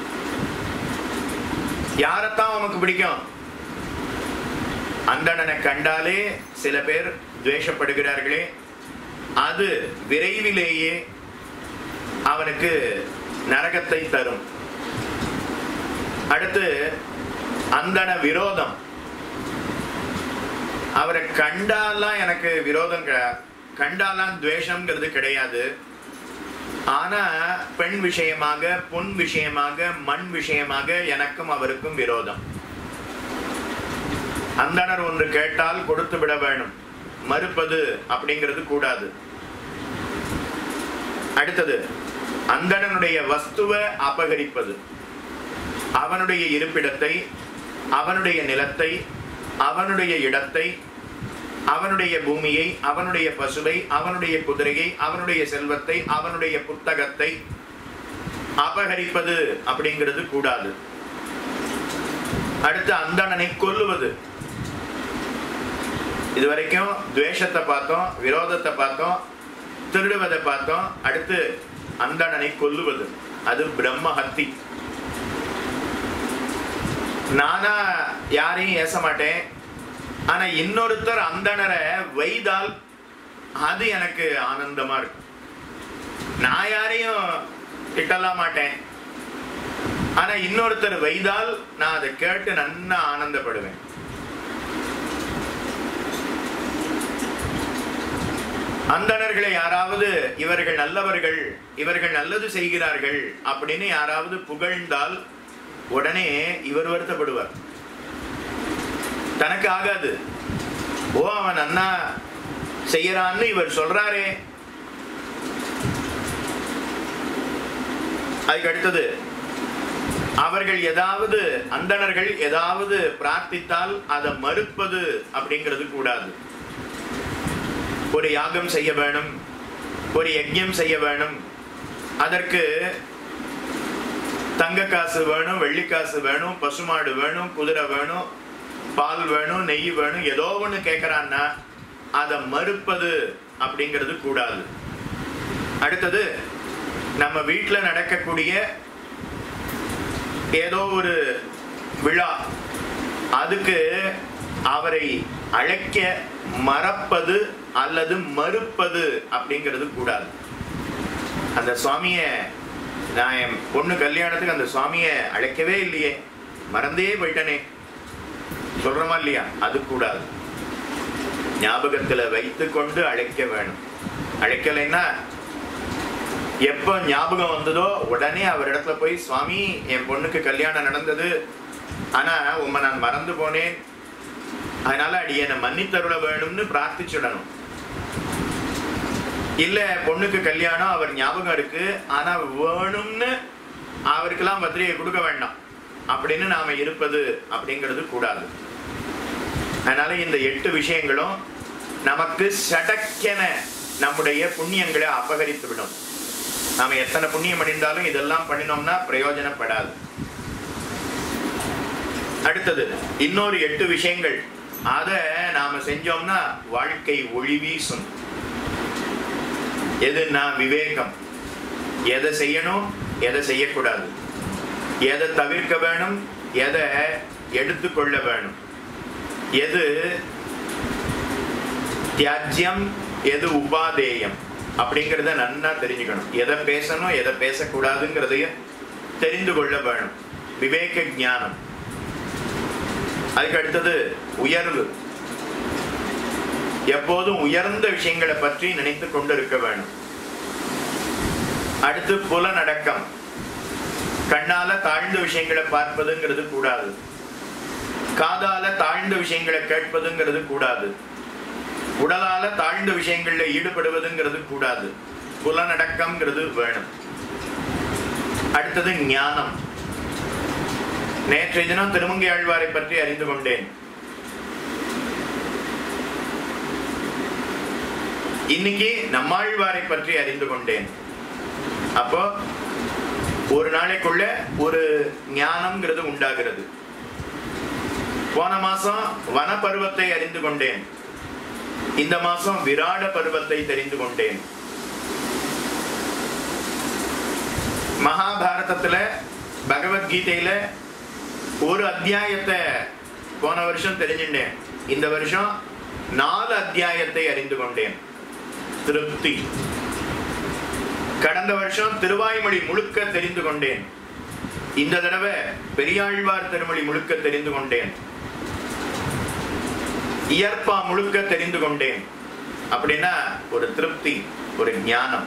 யாரைத்தான் உமக்கு பிடிக்கும் அந்தணனை கண்டாலே சில பேர் துவேஷப்படுகிறார்களே அது விரைவிலேயே அவனுக்கு நரகத்தை தரும் அடுத்து அந்தன விரோதம் அவரை கண்டாலாம் எனக்கு விரோதம் கிடையாது கண்டாலாம் துவேஷம்ங்கிறது கிடையாது ஆனா பெண் விஷயமாக பொன் விஷயமாக மண் விஷயமாக எனக்கும் அவருக்கும் விரோதம் அந்தனர் ஒன்று கேட்டால் கொடுத்து விட வேணும் மறுப்பது அப்படிங்கிறது கூடாது அடுத்தது அந்தணனுடைய வஸ்துவை அபகரிப்பது அவனுடைய இருப்பிடத்தை அவனுடைய நிலத்தை அவனுடைய இடத்தை அவனுடைய பூமியை அவனுடைய பசுவை அவனுடைய குதிரையை அவனுடைய செல்வத்தை அவனுடைய புத்தகத்தை அபகரிப்பது அப்படிங்கிறது கூடாது அடுத்து அந்தணனை கொல்லுவது இதுவரைக்கும் துவேஷத்தை பார்த்தோம் விரோதத்தை பார்த்தோம் திருடுவதை பார்த்தோம் அடுத்து அந்தணனை கொல்லுவது அது பிரம்ம ஹத்தி நானா யாரையும் ஏச மாட்டேன் ஆனா இன்னொருத்தர் அந்தணரை வைதால் அது எனக்கு ஆனந்தமா இருக்கும் நான் யாரையும் திட்டலாம் மாட்டேன் ஆனா இன்னொருத்தர் வைதால் நான் அதை கேட்டு நன்னா ஆனந்தப்படுவேன் அந்தணர்களை யாராவது இவர்கள் நல்லவர்கள் இவர்கள் நல்லது செய்கிறார்கள் அப்படின்னு யாராவது புகழ்ந்தால் உடனே இவர் வருத்தப்படுவார் தனக்கு ஆகாது ஓ அவன் அண்ணா செய்யறான்னு இவர் சொல்றாரே அதுக்கு அடுத்தது அவர்கள் ஏதாவது அந்தணர்கள் ஏதாவது பிரார்த்தித்தால் அதை மறுப்பது அப்படிங்கிறது கூடாது ஒரு யாகம் செய்ய வேணும் ஒரு யஜ்யம் செய்ய வேணும் அதற்கு தங்க காசு வேணும் வெள்ளி காசு வேணும் பசுமாடு வேணும் குதிரை வேணும் பால் வேணும் நெய் வேணும் ஏதோ ஒண்ணு கேட்கறான்னா அதை மறுப்பது அப்படிங்கிறது கூடாது அடுத்தது நம்ம வீட்டுல நடக்கக்கூடிய ஏதோ ஒரு விழா அதுக்கு அவரை அழைக்க மறப்பது அல்லது மறுப்பது அப்படிங்கிறது கூடாது அந்த சுவாமிய நான் என் பொண்ணு கல்யாணத்துக்கு அந்த சுவாமிய அழைக்கவே இல்லையே மறந்தே போயிட்டனே சொல்றோமா இல்லையா அது கூடாது ஞாபகத்துல வைத்து கொண்டு அழைக்க வேணும் அழைக்கலைன்னா எப்ப ஞாபகம் வந்ததோ உடனே அவர் இடத்துல போய் சுவாமி என் பொண்ணுக்கு கல்யாணம் நடந்தது ஆனா உம்மை நான் மறந்து போனேன் அதனால அடி என்னை மன்னித்தருள வேணும்னு பிரார்த்திச்சுடணும் இல்ல பொண்ணுக்கு கல்யாணம் அவர் ஞாபகம் இருக்கு ஆனா வேணும்னு அவருக்கெல்லாம் பத்திரிகை கொடுக்க வேண்டாம் அப்படின்னு நாம இருப்பது அப்படிங்கிறது கூடாது அதனால இந்த எட்டு விஷயங்களும் நமக்கு சடக்கென நம்முடைய புண்ணியங்களை அபகரித்து விடும் நாம எத்தனை புண்ணியம் அடைந்தாலும் இதெல்லாம் பண்ணினோம்னா பிரயோஜனப்படாது அடுத்தது இன்னொரு எட்டு விஷயங்கள் அத நாம செஞ்சோம்னா வாழ்க்கை ஒளி வீசும் எதுன்னா விவேகம் எதை செய்யணும் எதை செய்யக்கூடாது எதை தவிர்க்க வேணும் எதை எடுத்துக்கொள்ள வேணும் எது தியாஜ்யம் எது உபாதேயம் அப்படிங்கிறத நன்னா தெரிஞ்சுக்கணும் எதை பேசணும் எதை பேசக்கூடாதுங்கிறதையும் தெரிந்து கொள்ள வேணும் விவேக ஞானம் அதுக்கு அடுத்தது உயர்வு எப்போதும் உயர்ந்த விஷயங்களை பற்றி நினைத்து கொண்டு இருக்க வேணும் அடுத்து புலனடக்கம் கண்ணால தாழ்ந்த விஷயங்களை பார்ப்பதுங்கிறது கூடாது காதால தாழ்ந்த விஷயங்களை கேட்பதுங்கிறது கூடாது உடலால தாழ்ந்த விஷயங்கள்ல ஈடுபடுவதுங்கிறது கூடாது புலனடக்கம்ங்கிறது வேணும் அடுத்தது ஞானம் நேற்றைய தினம் திருமங்கை ஆழ்வாரை பற்றி அறிந்து கொண்டேன் இன்னைக்கு நம்மாழ்வாரை பற்றி அறிந்து கொண்டேன் அப்போ ஒரு நாளைக்குள்ள ஒரு ஞானம்ங்கிறது உண்டாகிறது போன மாசம் வன பருவத்தை அறிந்து கொண்டேன் இந்த மாசம் விராட பருவத்தை தெரிந்து கொண்டேன் மகாபாரதத்துல பகவத்கீதையில ஒரு அத்தியாயத்தை போன வருஷம் தெரிஞ்சுட்டேன் இந்த வருஷம் நாலு அத்தியாயத்தை அறிந்து கொண்டேன் திருப்தி கடந்த வருஷம் திருவாய்மொழி முழுக்க தெரிந்து கொண்டேன் இந்த தடவை பெரியாழ்வார் திருமொழி முழுக்க தெரிந்து கொண்டேன் இயற்பா முழுக்க தெரிந்து கொண்டேன் அப்படின்னா ஒரு திருப்தி ஒரு ஞானம்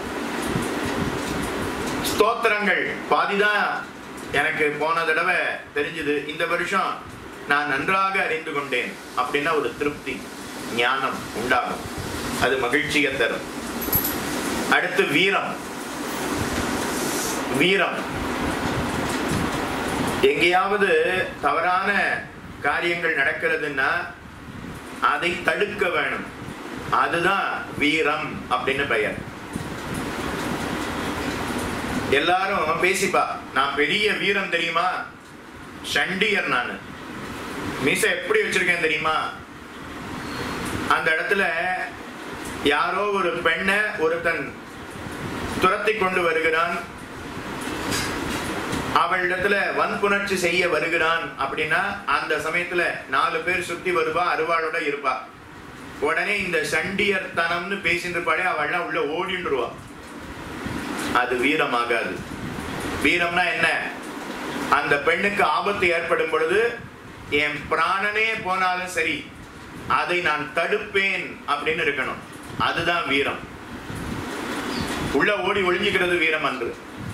ஸ்தோத்திரங்கள் பாதிதான் எனக்கு போன தடவை தெரிஞ்சது இந்த வருஷம் நான் நன்றாக அறிந்து கொண்டேன் அப்படின்னா ஒரு திருப்தி ஞானம் உண்டாகும் அது மகிழ்ச்சியை தரும் அடுத்து வீரம் வீரம் எங்கேயாவது தவறான காரியங்கள் நடக்கிறதுன்னா அதை தடுக்க வேணும் அதுதான் வீரம் அப்படின்னு பெயர் எல்லாரும் பேசிப்பா நான் பெரிய வீரம் தெரியுமா சண்டியர் நானு மீச எப்படி வச்சிருக்கேன் தெரியுமா அந்த இடத்துல யாரோ ஒரு பெண்ணை ஒருத்தன் துரத்தி கொண்டு வருகிறான் அவளிடத்துல வன்புணர்ச்சி செய்ய வருகிறான் அப்படின்னா அந்த சமயத்துல நாலு பேர் சுத்தி வருவா அருவாளோட இருப்பா உடனே இந்த சண்டியர் தனம்னு பேசிட்டு இருப்பாளே அவள்லாம் உள்ள ஓடிண்டுருவா அது வீரமாகாது வீரம்னா என்ன அந்த பெண்ணுக்கு ஆபத்து ஏற்படும் பொழுது என் பிராணனே போனாலும் சரி அதை நான் தடுப்பேன் அப்படின்னு இருக்கணும் அதுதான் வீரம் உள்ள ஓடி ஒளிஞ்சுக்கிறது வீரம் அன்று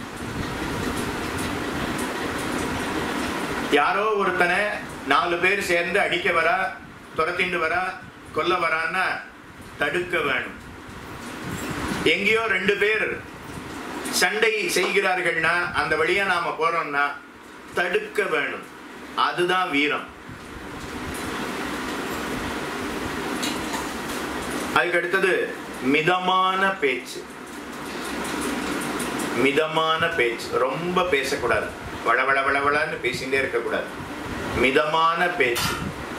யாரோ ஒருத்தனை நாலு பேர் சேர்ந்து அடிக்க வரா துரத்திண்டு வரா கொல்ல வரான்னா தடுக்க வேணும் எங்கேயோ ரெண்டு பேர் சண்டை செய்கிறார்கள்னா அந்த வழியா நாம போறோம்னா தடுக்க வேணும் அதுதான் வீரம் அதுக்கு அடுத்தது மிதமான பேச்சு மிதமான பேச்சு ரொம்ப பேசக்கூடாது வளவள வளவளன்னு பேசிட்டே இருக்கக்கூடாது மிதமான பேச்சு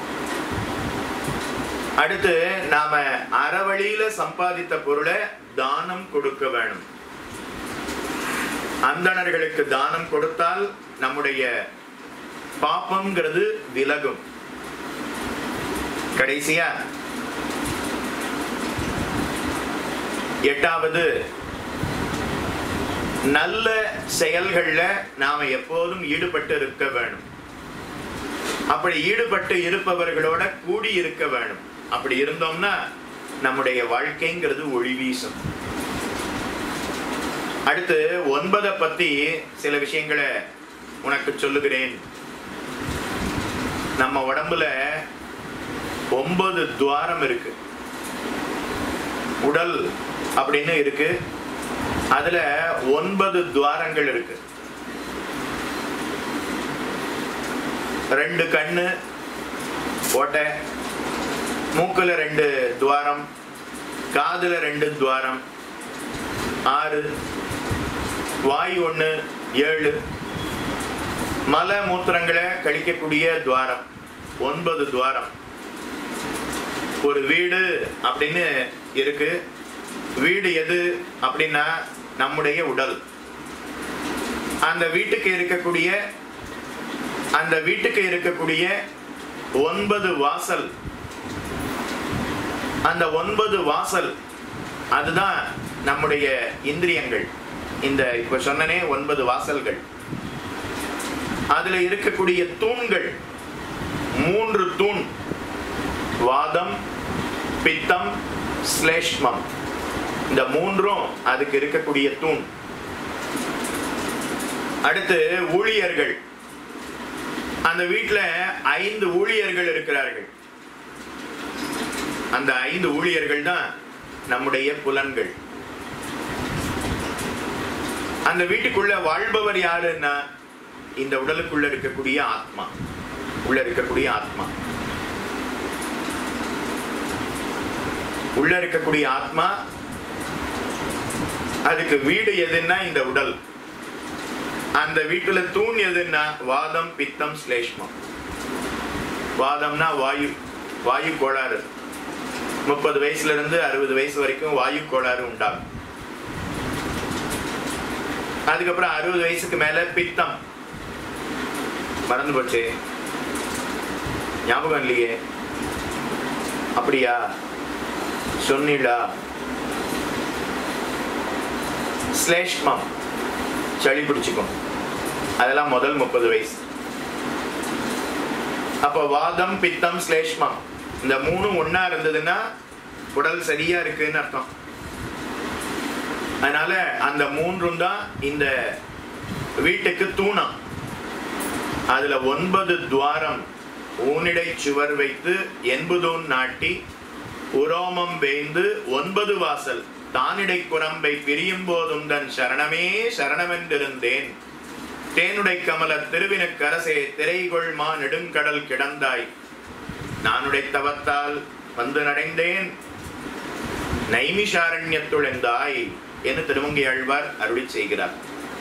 அடுத்து நாம அறவழியில சம்பாதித்த பொருளை தானம் கொடுக்க வேணும் அந்தணர்களுக்கு தானம் கொடுத்தால் நம்முடைய பாப்பம்ங்கிறது விலகும் கடைசியா எட்டாவது நல்ல செயல்கள்ல நாம எப்போதும் ஈடுபட்டு இருக்க வேணும் அப்படி ஈடுபட்டு இருப்பவர்களோட கூடி இருக்க வேணும் அப்படி இருந்தோம்னா நம்முடைய வாழ்க்கைங்கிறது ஒளி வீசும் அடுத்து ஒன்பதை பத்தி சில விஷயங்களை உனக்கு சொல்லுகிறேன் நம்ம உடம்புல ஒன்பது துவாரம் இருக்கு உடல் அப்படின்னு இருக்கு அதுல ஒன்பது துவாரங்கள் இருக்கு ரெண்டு கண்ணு ஓட்டை மூக்குல ரெண்டு துவாரம் காதுல ரெண்டு துவாரம் ஆறு வாய் ஒண்ணு ஏழு மல மூத்திரங்களை கழிக்கக்கூடிய துவாரம் ஒன்பது துவாரம் ஒரு வீடு அப்படின்னு இருக்கு வீடு எது அப்படின்னா நம்முடைய உடல் அந்த வீட்டுக்கு இருக்கக்கூடிய அந்த வீட்டுக்கு இருக்கக்கூடிய ஒன்பது வாசல் அந்த ஒன்பது வாசல் அதுதான் நம்முடைய இந்திரியங்கள் இந்த இப்ப சொன்னனே ஒன்பது வாசல்கள் அதுல இருக்கக்கூடிய தூண்கள் மூன்று தூண் வாதம் பித்தம் ஸ்லேஷ்மம் இந்த மூன்றும் அதுக்கு இருக்கக்கூடிய தூண் அடுத்து ஊழியர்கள் அந்த வீட்டுல ஐந்து ஊழியர்கள் இருக்கிறார்கள் அந்த ஐந்து ஊழியர்கள் தான் நம்முடைய புலன்கள் அந்த வீட்டுக்குள்ள வாழ்பவர் யாருன்னா இந்த உடலுக்குள்ள இருக்கக்கூடிய ஆத்மா உள்ள இருக்கக்கூடிய ஆத்மா உள்ள இருக்கக்கூடிய ஆத்மா அதுக்கு வீடு எதுன்னா இந்த உடல் அந்த வீட்டுல தூண் எதுன்னா வாதம் பித்தம் ஸ்லேஷ்மம் வாதம்னா வாயு வாயு கோளாறு முப்பது வயசுல இருந்து அறுபது வயசு வரைக்கும் வாயு கோளாறு உண்டாகும் அதுக்கப்புறம் அறுபது வயசுக்கு மேல பித்தம் மறந்து போச்சு ஞாபகம் இல்லையே அப்படியா சொன்னீடா ஸ்லேஷ்மம் சளி பிடிச்சுக்கும் அதெல்லாம் முதல் முப்பது வயசு அப்ப வாதம் பித்தம் ஸ்லேஷ்மம் இந்த மூணும் ஒண்ணா இருந்ததுன்னா உடல் சரியா இருக்குன்னு அர்த்தம் அதனால அந்த மூன்றும் தான் இந்த வீட்டுக்கு தூணம் அதுல ஒன்பது துவாரம் ஊனிடை சுவர் வைத்து என்பதூன் நாட்டி உரோமம் வேய்ந்து ஒன்பது வாசல் தானிடை குரம்பை பிரியும் போதும் தன் சரணமே சரணமென்றிருந்தேன் தேனுடை கமல திருவினுக்கரசே திரைகொள்மா நெடுங்கடல் கிடந்தாய் நானுடை தவத்தால் வந்து நடைந்தேன் நைமிஷாரண்யத்துழந்தாய் என்று திருமங்கை ஆழ்வார் அருளி செய்கிறார்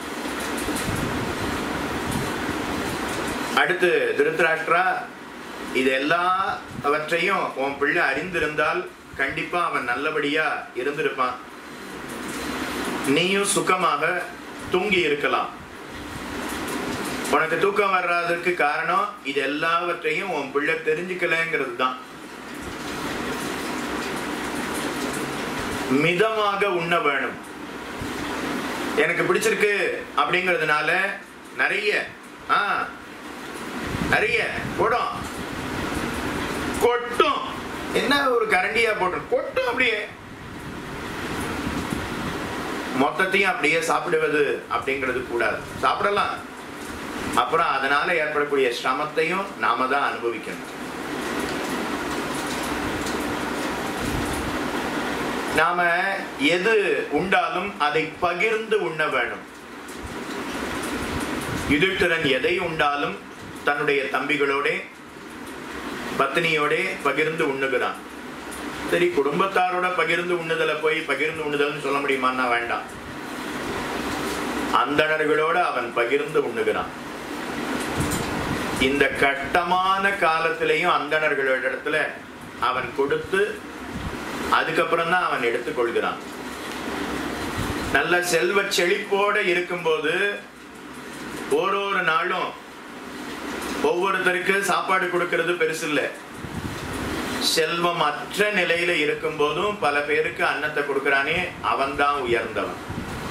அடுத்து திருத்தராஷ்டிரா இது எல்லாவற்றையும் உன் பிள்ளை அறிந்திருந்தால் கண்டிப்பா அவன் நல்லபடியா இருந்திருப்பான் நீயும் சுகமாக தூங்கி இருக்கலாம் உனக்கு தூக்கம் வர்றதுக்கு காரணம் இது எல்லாவற்றையும் உன் பிள்ளை தெரிஞ்சுக்கலங்கிறது தான் மிதமாக உண்ண வேணும் எனக்கு பிடிச்சிருக்கு அப்படிங்கிறதுனால நிறைய ஆ நிறைய கொடும் கொட்டும் என்ன ஒரு கரண்டியா போட்டு கொட்டும் அப்படியே மொத்தத்தையும் அப்படியே சாப்பிடுவது அப்படிங்கிறது கூடாது சாப்பிடலாம் அப்புறம் அதனால ஏற்படக்கூடிய சிரமத்தையும் நாம தான் அனுபவிக்கணும் நாம எது உண்டாலும் அதை பகிர்ந்து உண்ண வேணும் யுதிஷ்டிரன் எதை உண்டாலும் தன்னுடைய தம்பிகளோட பத்தினியோட பகிர்ந்து உண்ணுகிறான் சரி குடும்பத்தாரோட பகிர்ந்து உண்ணுதல போய் பகிர்ந்து உண்ணுதல்னு சொல்ல முடியுமான்னா வேண்டாம் அந்தணர்களோட அவன் பகிர்ந்து உண்ணுகிறான் இந்த கட்டமான காலத்திலையும் அந்தணர்களோட இடத்துல அவன் கொடுத்து அதுக்கப்புறம் தான் அவன் எடுத்துக்கொள்கிறான் நல்ல செல்வ செழிப்போட இருக்கும்போது ஒரு ஒரு நாளும் ஒவ்வொருத்தருக்கு சாப்பாடு கொடுக்கிறது பெருசு இல்ல செல்வம் அற்ற நிலையில இருக்கும் போதும் பல பேருக்கு அன்னத்தை கொடுக்கறானே அவன் தான் உயர்ந்தவன்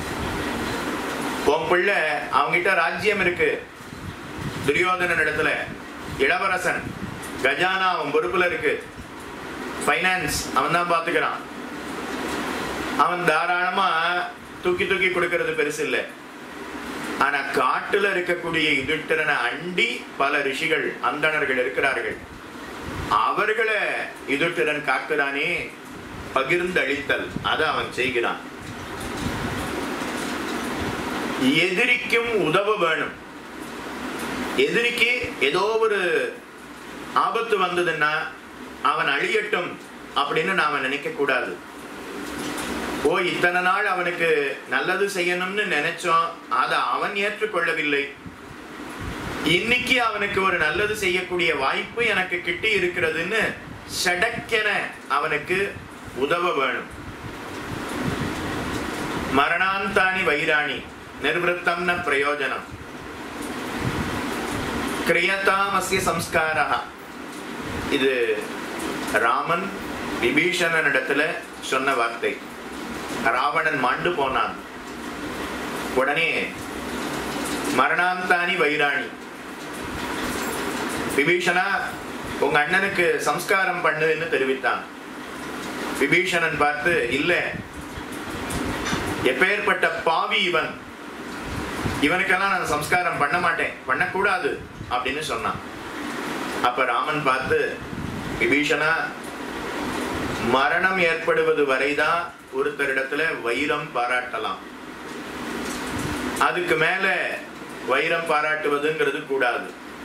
உன் பிள்ளை அவங்கிட்ட ராஜ்யம் இருக்கு துரியோதனன் இடத்துல இளவரசன் கஜானா அவன் பொறுப்புல இருக்கு ஃபைனான்ஸ் அவன் தான் பாத்துக்கிறான் அவன் தாராளமா தூக்கி தூக்கி கொடுக்கறது பெருசு இல்லை ஆனா காட்டுல இருக்கக்கூடிய யுதிஷ்டிரனை அண்டி பல ரிஷிகள் அந்தணர்கள் இருக்கிறார்கள் அவர்களை யுதிஷ்டிரன் காக்குறானே பகிர்ந்து அளித்தல் அதை அவன் செய்கிறான் எதிரிக்கும் உதவ வேணும் எதிரிக்கு ஏதோ ஒரு ஆபத்து வந்ததுன்னா அவன் அழியட்டும் அப்படின்னு நாம நினைக்க கூடாது ஓ இத்தனை நாள் அவனுக்கு நல்லது செய்யணும்னு நினைச்சோம் அதை அவன் ஏற்றுக்கொள்ளவில்லை இன்னைக்கு அவனுக்கு ஒரு நல்லது செய்யக்கூடிய வாய்ப்பு எனக்கு கிட்டி இருக்கிறதுன்னு சடக்கென அவனுக்கு உதவ வேணும் மரணாந்தானி வைராணி நிர்வத்தம் ந பிரயோஜனம் கிரியதாமஸ்ய சம்ஸ்காரா இது ராமன் விபீஷணனிடத்துல சொன்ன வார்த்தை ராவணன் மாண்டு போனான் உடனே மரணாந்தானி வைராணி விபீஷணா உங்க அண்ணனுக்கு சம்ஸ்காரம் பண்ணுன்னு தெரிவித்தான் விபீஷணன் பார்த்து இல்ல எப்பேற்பட்ட பாவி இவன் இவனுக்கெல்லாம் நான் சம்ஸ்காரம் பண்ண மாட்டேன் பண்ணக்கூடாது அப்படின்னு சொன்னான் அப்ப ராமன் பார்த்து விபீஷணா மரணம் ஏற்படுவது வரைதான் ஒருத்தரிடத்துல வைரம் பாராட்டலாம் அதுக்கு மேல வைரம் பாராட்டுவதுங்கிறது கூடாது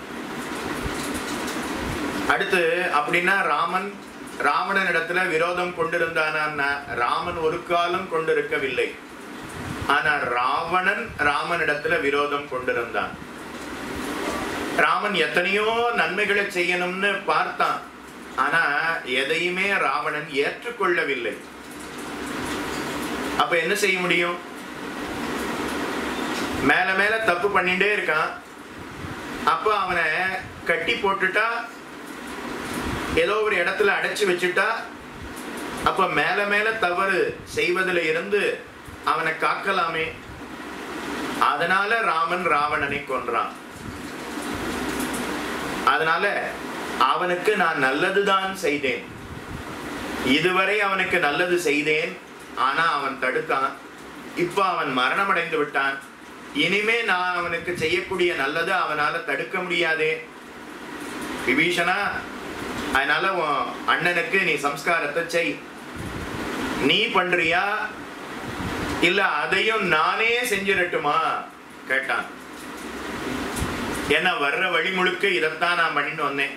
அடுத்து அப்படின்னா ராமன் ராவணன் இடத்துல விரோதம் கொண்டிருந்தானா ராமன் ஒரு காலம் கொண்டிருக்கவில்லை ஆனா ராவணன் ராமன் இடத்துல விரோதம் கொண்டிருந்தான் ராமன் எத்தனையோ நன்மைகளை செய்யணும்னு பார்த்தான் ஆனா எதையுமே ராவணன் ஏற்றுக்கொள்ளவில்லை அப்ப என்ன செய்ய முடியும் மேல மேல தப்பு பண்ணிட்டே இருக்கான் அப்ப அவனை கட்டி போட்டுட்டா ஏதோ ஒரு இடத்துல அடைச்சு வச்சுட்டா அப்ப மேல மேல தவறு செய்வதில் இருந்து அவனை காக்கலாமே அதனால ராமன் ராவணனை கொன்றான் அதனால அவனுக்கு நான் நல்லதுதான் செய்தேன் இதுவரை அவனுக்கு நல்லது செய்தேன் ஆனா அவன் தடுத்தான் இப்ப அவன் மரணம் அடைந்து விட்டான் இனிமே நான் அவனுக்கு செய்யக்கூடிய நல்லது அவனால தடுக்க முடியாதே விபீஷணா அதனால உன் அண்ணனுக்கு நீ சம்ஸ்காரத்தை செய் நீ பண்றியா இல்ல அதையும் நானே செஞ்சிடட்டுமா கேட்டான் ஏன்னா வர்ற வழி முழுக்க இதைத்தான் நான் பண்ணிட்டு வந்தேன்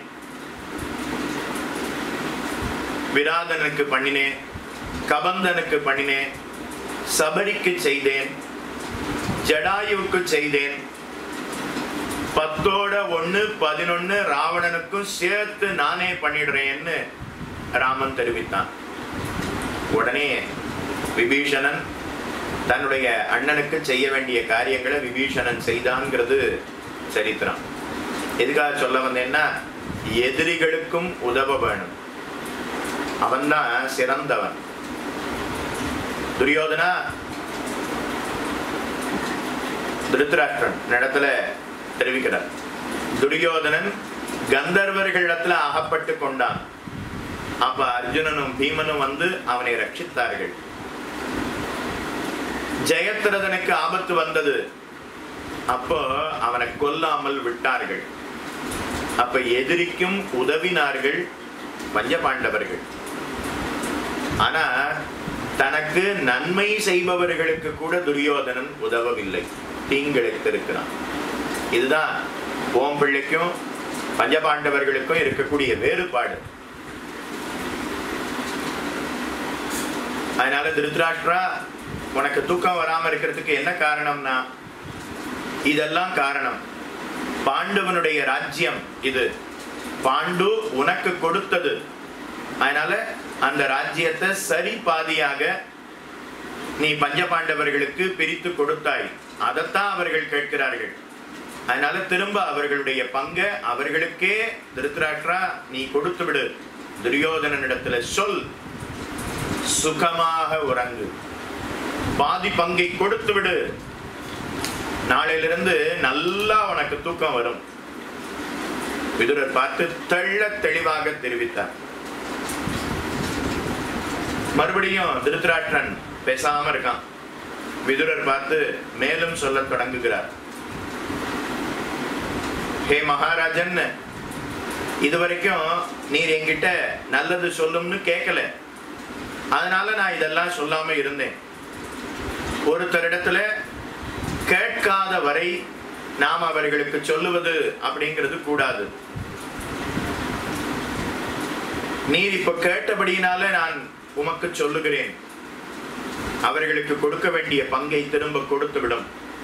விராதனுக்கு பண்ணினேன் கபந்தனுக்கு பண்ணினேன் சபரிக்கு செய்தேன் ஜடாயுவுக்கு செய்தேன் பத்தோட ஒண்ணு பதினொன்னு ராவணனுக்கும் சேர்த்து நானே பண்ணிடுறேன்னு ராமன் தெரிவித்தான் உடனே விபீஷணன் தன்னுடைய அண்ணனுக்கு செய்ய வேண்டிய காரியங்களை விபீஷணன் செய்தான்ங்கிறது சரித்திரம் எதுக்காக சொல்ல வந்தேன்னா எதிரிகளுக்கும் உதவ வேணும் அவன்தான் சிறந்தவன் துரியோதனா திருத்தராஷ்டிரன் இடத்துல தெரிவிக்கிறார் துரியோதனன் கந்தர்வர்களிடத்துல அகப்பட்டு கொண்டான் அப்ப அர்ஜுனனும் பீமனும் வந்து அவனை ரட்சித்தார்கள் ஜெயத்ரதனுக்கு ஆபத்து வந்தது அப்போ அவனை கொல்லாமல் விட்டார்கள் அப்ப எதிரிக்கும் உதவினார்கள் பஞ்சபாண்டவர்கள் ஆனா தனக்கு நன்மை செய்பவர்களுக்கு கூட துரியோதனன் உதவவில்லை தீங்கிழைத்திருக்கிறான் இதுதான் ஓம் பிள்ளைக்கும் பஞ்சபாண்டவர்களுக்கும் இருக்கக்கூடிய வேறுபாடு அதனால திருத்ராஷ்டிரா உனக்கு தூக்கம் வராம இருக்கிறதுக்கு என்ன காரணம்னா இதெல்லாம் காரணம் பாண்டவனுடைய ராஜ்யம் இது பாண்டு உனக்கு கொடுத்தது அதனால அந்த ராஜ்யத்தை சரி பாதியாக நீ பஞ்சபாண்டவர்களுக்கு பிரித்து கொடுத்தாய் அதைத்தான் அவர்கள் கேட்கிறார்கள் அதனால திரும்ப அவர்களுடைய பங்க அவர்களுக்கே திருத்தராஷ்டிரா நீ கொடுத்து விடு துரியோதனனிடத்துல சொல் சுகமாக உறங்கு பாதி பங்கை கொடுத்து விடு நாளையிலிருந்து நல்லா உனக்கு தூக்கம் வரும் விதுரர் பார்த்து தெள்ள தெளிவாக தெரிவித்தார் மறுபடியும் திருத்தராஷ்டிரன் பேசாம இருக்கான் விதுரர் பார்த்து மேலும் சொல்ல தொடங்குகிறார் ஹே மகாராஜன் இதுவரைக்கும் நீர் என்கிட்ட நல்லது சொல்லும்னு கேட்கல அதனால நான் இதெல்லாம் சொல்லாம இருந்தேன் ஒருத்தரிடத்துல கேட்காத வரை நாம் அவர்களுக்கு சொல்லுவது அப்படிங்கிறது கூடாது நீர் இப்ப கேட்டபடியினால நான் உமக்கு சொல்லுகிறேன் அவர்களுக்கு கொடுக்க வேண்டிய பங்கை திரும்ப கொடுத்து விடும்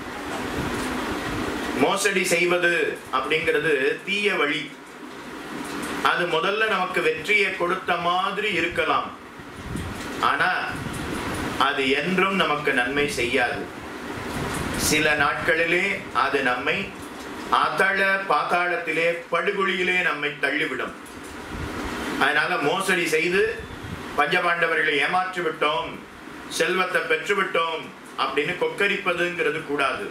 மோசடி செய்வது அப்படிங்கிறது தீய வழி அது முதல்ல நமக்கு வெற்றியை கொடுத்த மாதிரி இருக்கலாம் ஆனா அது என்றும் நமக்கு நன்மை செய்யாது சில நாட்களிலே அது நம்மை அதள பாதாளத்திலே படுகொலியிலே நம்மை தள்ளிவிடும் அதனால மோசடி செய்து பஞ்சபாண்டவர்களை ஏமாற்றி விட்டோம் செல்வத்தை பெற்று விட்டோம் அப்படின்னு கொக்கரிப்பதுங்கிறது கூடாது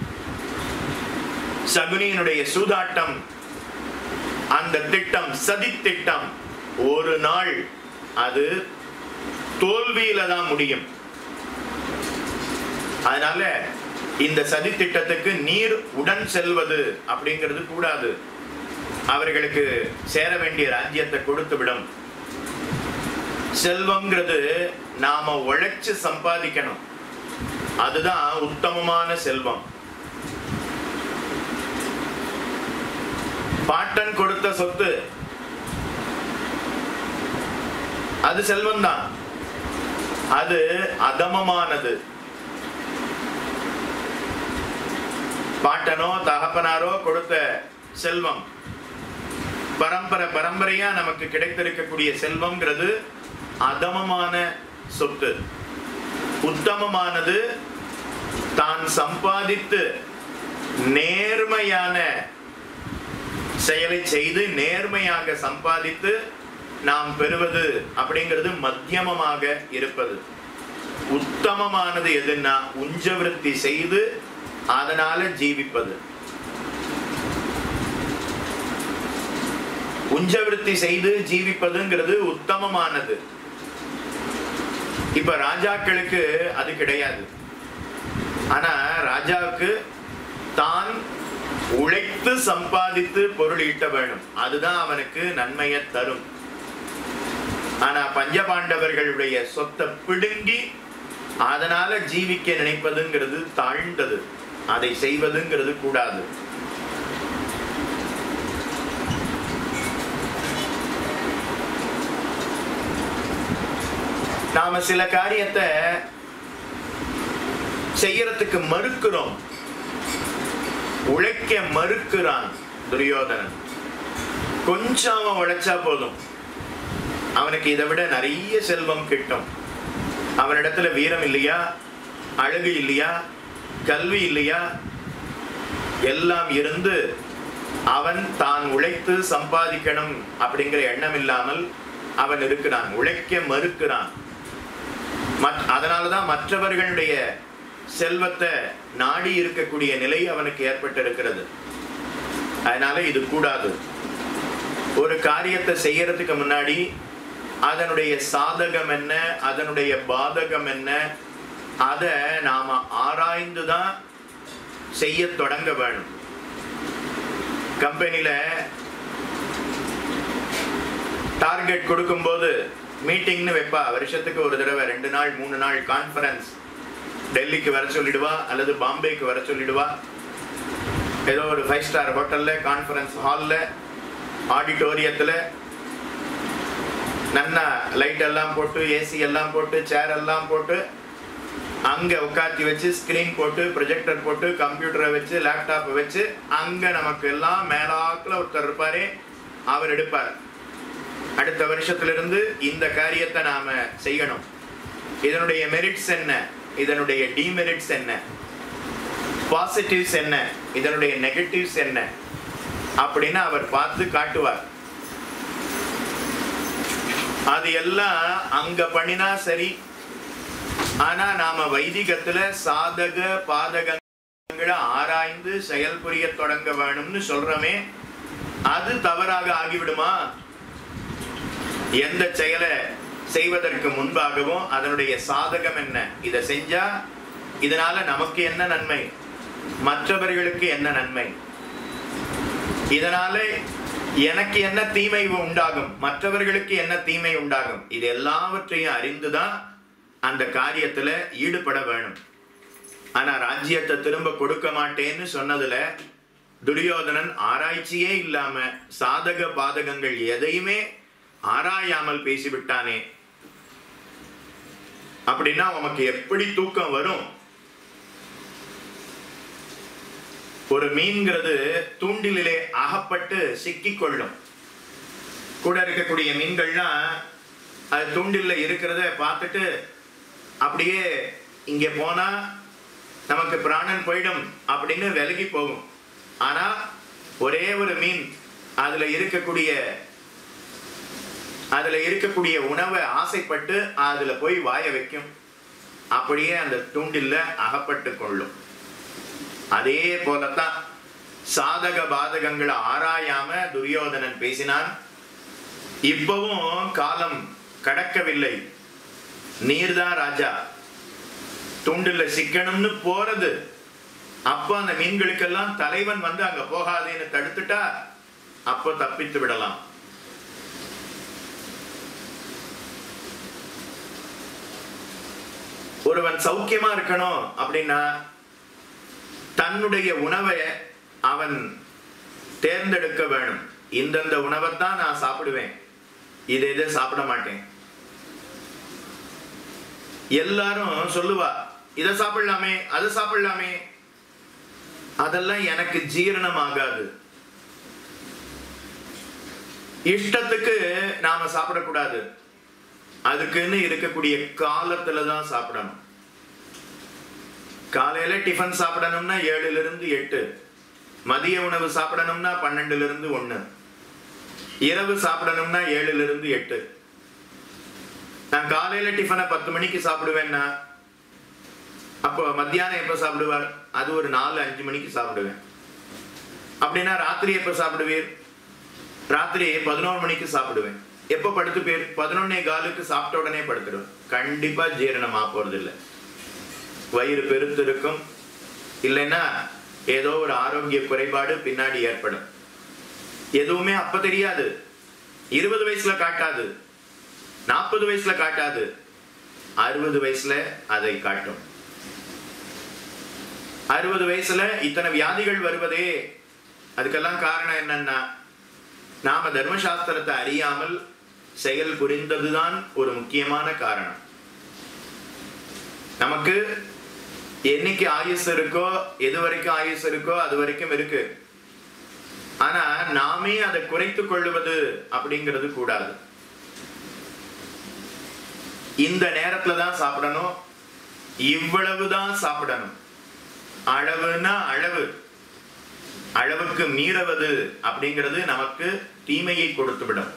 சகுனியினுடைய சூதாட்டம் அந்த திட்டம் சதி திட்டம் ஒரு நாள் அது தோல்வியில தான் முடியும் அதனால இந்த சதி திட்டத்துக்கு நீர் உடன் செல்வது அப்படிங்கிறது கூடாது அவர்களுக்கு சேர வேண்டிய ராஜ்யத்தை கொடுத்து விடும் செல்வம்ங்கிறது நாம உழைச்சு சம்பாதிக்கணும் அதுதான் உத்தமமான செல்வம் பாட்டன் கொடுத்த சொத்து அது செல்வம் தான் அது அதமமானது பாட்டனோ தகப்பனாரோ கொடுத்த செல்வம் பரம்பரை பரம்பரையா நமக்கு கிடைத்திருக்கக்கூடிய செல்வம்ங்கிறது அதமமான சொத்து உத்தமமானது தான் சம்பாதித்து நேர்மையான செயலை செய்து நேர்மையாக சம்பாதித்து நாம் பெறுவது அப்படிங்கிறது மத்தியமமாக இருப்பது உத்தமமானது எதுன்னா உஞ்சவிருத்தி செய்து அதனால ஜீவிப்பது உஞ்சவிருத்தி செய்து ஜீவிப்பதுங்கிறது உத்தமமானது இப்ப ராஜாக்களுக்கு அது கிடையாது ஆனா ராஜாவுக்கு தான் உழைத்து சம்பாதித்து பொருள் ஈட்ட வேணும் அதுதான் அவனுக்கு நன்மையை தரும் ஆனா பஞ்சபாண்டவர்களுடைய சொத்தை பிடுங்கி அதனால ஜீவிக்க நினைப்பதுங்கிறது தாழ்ந்தது அதை செய்வதுங்கிறது கூடாது நாம சில காரியத்தை செய்யறதுக்கு மறுக்கிறோம் உழைக்க மறுக்கிறான் துரியோதனன் கொஞ்சம் அவன் உழைச்சா போதும் அவனுக்கு இதை விட நிறைய செல்வம் கிட்டும் அவனிடத்துல வீரம் இல்லையா அழகு இல்லையா கல்வி இல்லையா எல்லாம் இருந்து அவன் தான் உழைத்து சம்பாதிக்கணும் அப்படிங்கிற எண்ணம் இல்லாமல் அவன் இருக்கிறான் உழைக்க மறுக்கிறான் மற்- அதனாலதான் மற்றவர்களுடைய செல்வத்தை நாடி இருக்கக்கூடிய நிலை அவனுக்கு ஏற்பட்டிருக்கிறது அதனால இது கூடாது ஒரு காரியத்தை செய்யறதுக்கு முன்னாடி அதனுடைய சாதகம் என்ன அதனுடைய பாதகம் என்ன அதை நாம ஆராய்ந்து தான் செய்ய தொடங்க வேணும் கம்பெனில டார்கெட் கொடுக்கும்போது மீட்டிங்னு வைப்பா வருஷத்துக்கு ஒரு தடவை ரெண்டு நாள் மூணு நாள் கான்ஃபரன்ஸ் டெல்லிக்கு வர சொல்லிடுவா அல்லது பாம்பேக்கு வர சொல்லிடுவா ஏதோ ஒரு ஃபைவ் ஸ்டார் ஹோட்டல்ல கான்ஃபரன்ஸ் ஹால்ல ஆடிட்டோரியத்துல நன்னா லைட் எல்லாம் போட்டு ஏசி எல்லாம் போட்டு சேர் எல்லாம் போட்டு அங்க உட்காத்தி வச்சு ஸ்கிரீன் போட்டு ப்ரொஜெக்டர் போட்டு கம்ப்யூட்டரை வச்சு லேப்டாப் வச்சு அங்க நமக்கு எல்லாம் மேலாக்குல ஒருத்தர் இருப்பாரு அவர் எடுப்பார் அடுத்த வருஷத்துல இருந்து இந்த காரியத்தை நாம செய்யணும் இதனுடைய மெரிட்ஸ் என்ன இதனுடைய டிமெரிட்ஸ் என்ன பாசிட்டிவ்ஸ் என்ன இதனுடைய நெகட்டிவ்ஸ் என்ன அப்படின்னு அவர் பார்த்து காட்டுவார் அது எல்லாம் அங்க பண்ணினா சரி ஆனா நாம வைதிகத்துல சாதக பாதகங்களை ஆராய்ந்து செயல் புரிய தொடங்க வேணும்னு சொல்றோமே அது தவறாக ஆகிவிடுமா எந்த செயலை செய்வதற்கு முன்பாகவும் அதனுடைய சாதகம் என்ன இதை செஞ்சா இதனால நமக்கு என்ன நன்மை மற்றவர்களுக்கு என்ன நன்மை இதனால எனக்கு என்ன தீமை உண்டாகும் மற்றவர்களுக்கு என்ன தீமை உண்டாகும் இது எல்லாவற்றையும் அறிந்துதான் அந்த காரியத்துல ஈடுபட வேணும் ஆனா ராஜ்யத்தை திரும்ப கொடுக்க மாட்டேன்னு சொன்னதுல துரியோதனன் ஆராய்ச்சியே இல்லாம சாதக பாதகங்கள் எதையுமே ஆராயாமல் பேசிவிட்டானே அப்படின்னா உமக்கு எப்படி தூக்கம் வரும் ஒரு மீன்கிறது தூண்டிலே அகப்பட்டு சிக்கிக் கொள்ளும் கூட இருக்கக்கூடிய மீன்கள்லாம் அது தூண்டில்ல இருக்கிறத பார்த்துட்டு அப்படியே இங்க போனா நமக்கு பிராணன் போயிடும் அப்படின்னு விலகி போகும் ஆனா ஒரே ஒரு மீன் அதுல இருக்கக்கூடிய அதுல இருக்கக்கூடிய உணவை ஆசைப்பட்டு அதுல போய் வாய வைக்கும் அப்படியே அந்த தூண்டில்ல அகப்பட்டு கொள்ளும் அதே போலத்தான் சாதக பாதகங்களை ஆராயாம துரியோதனன் பேசினான் இப்பவும் காலம் கடக்கவில்லை நீர்தான் ராஜா தூண்டில்ல சிக்கணும்னு போறது அப்ப அந்த மீன்களுக்கெல்லாம் தலைவன் வந்து அங்க போகாதேன்னு தடுத்துட்டா அப்போ தப்பித்து விடலாம் ஒருவன் சௌக்கியமா இருக்கணும் அப்படின்னா தன்னுடைய உணவை அவன் தேர்ந்தெடுக்க வேணும் இந்தந்த உணவைத்தான் நான் சாப்பிடுவேன் இதை இதை சாப்பிட மாட்டேன் எல்லாரும் சொல்லுவா இதை சாப்பிடலாமே அதை சாப்பிடலாமே அதெல்லாம் எனக்கு ஜீரணம் ஆகாது இஷ்டத்துக்கு நாம சாப்பிடக்கூடாது அதுக்குன்னு இருக்கக்கூடிய காலத்துல தான் சாப்பிடணும் காலையில டிஃபன் சாப்பிடணும்னா ஏழுல இருந்து எட்டு மதிய உணவு சாப்பிடணும்னா பன்னெண்டுல இருந்து ஒண்ணு இரவு சாப்பிடணும்னா ஏழுல இருந்து எட்டு நான் காலையில டிஃபனை பத்து மணிக்கு சாப்பிடுவேன்னா அப்போ மத்தியானம் எப்ப சாப்பிடுவார் அது ஒரு நாலு அஞ்சு மணிக்கு சாப்பிடுவேன் அப்படின்னா ராத்திரி எப்ப சாப்பிடுவீர் ராத்திரி பதினோரு மணிக்கு சாப்பிடுவேன் எப்ப படுத்து பேர் பதினொன்னே காலுக்கு சாப்பிட்ட உடனே படுத்துடுவேன் கண்டிப்பா ஜீரணமா போறது இல்லை வயிறு பெருத்து இருக்கும் இல்லைன்னா ஏதோ ஒரு ஆரோக்கிய குறைபாடு பின்னாடி ஏற்படும் எதுவுமே அப்ப தெரியாது இருபது வயசுல காட்டாது நாற்பது வயசுல காட்டாது அறுபது வயசுல அதை காட்டும் அறுபது வயசுல இத்தனை வியாதிகள் வருவதே அதுக்கெல்லாம் காரணம் என்னன்னா நாம தர்மசாஸ்திரத்தை அறியாமல் செயல் புரிந்ததுதான் ஒரு முக்கியமான காரணம் நமக்கு என்னைக்கு ஆயுஸ் இருக்கோ எது வரைக்கும் ஆயுஸ் இருக்கோ அது வரைக்கும் இருக்கு ஆனா நாமே அதை குறைத்துக் கொள்ளுவது அப்படிங்கிறது கூடாது இந்த நேரத்துல தான் சாப்பிடணும் இவ்வளவுதான் சாப்பிடணும் அளவுனா அளவு அளவுக்கு மீறவது அப்படிங்கிறது நமக்கு தீமையை கொடுத்துவிடும்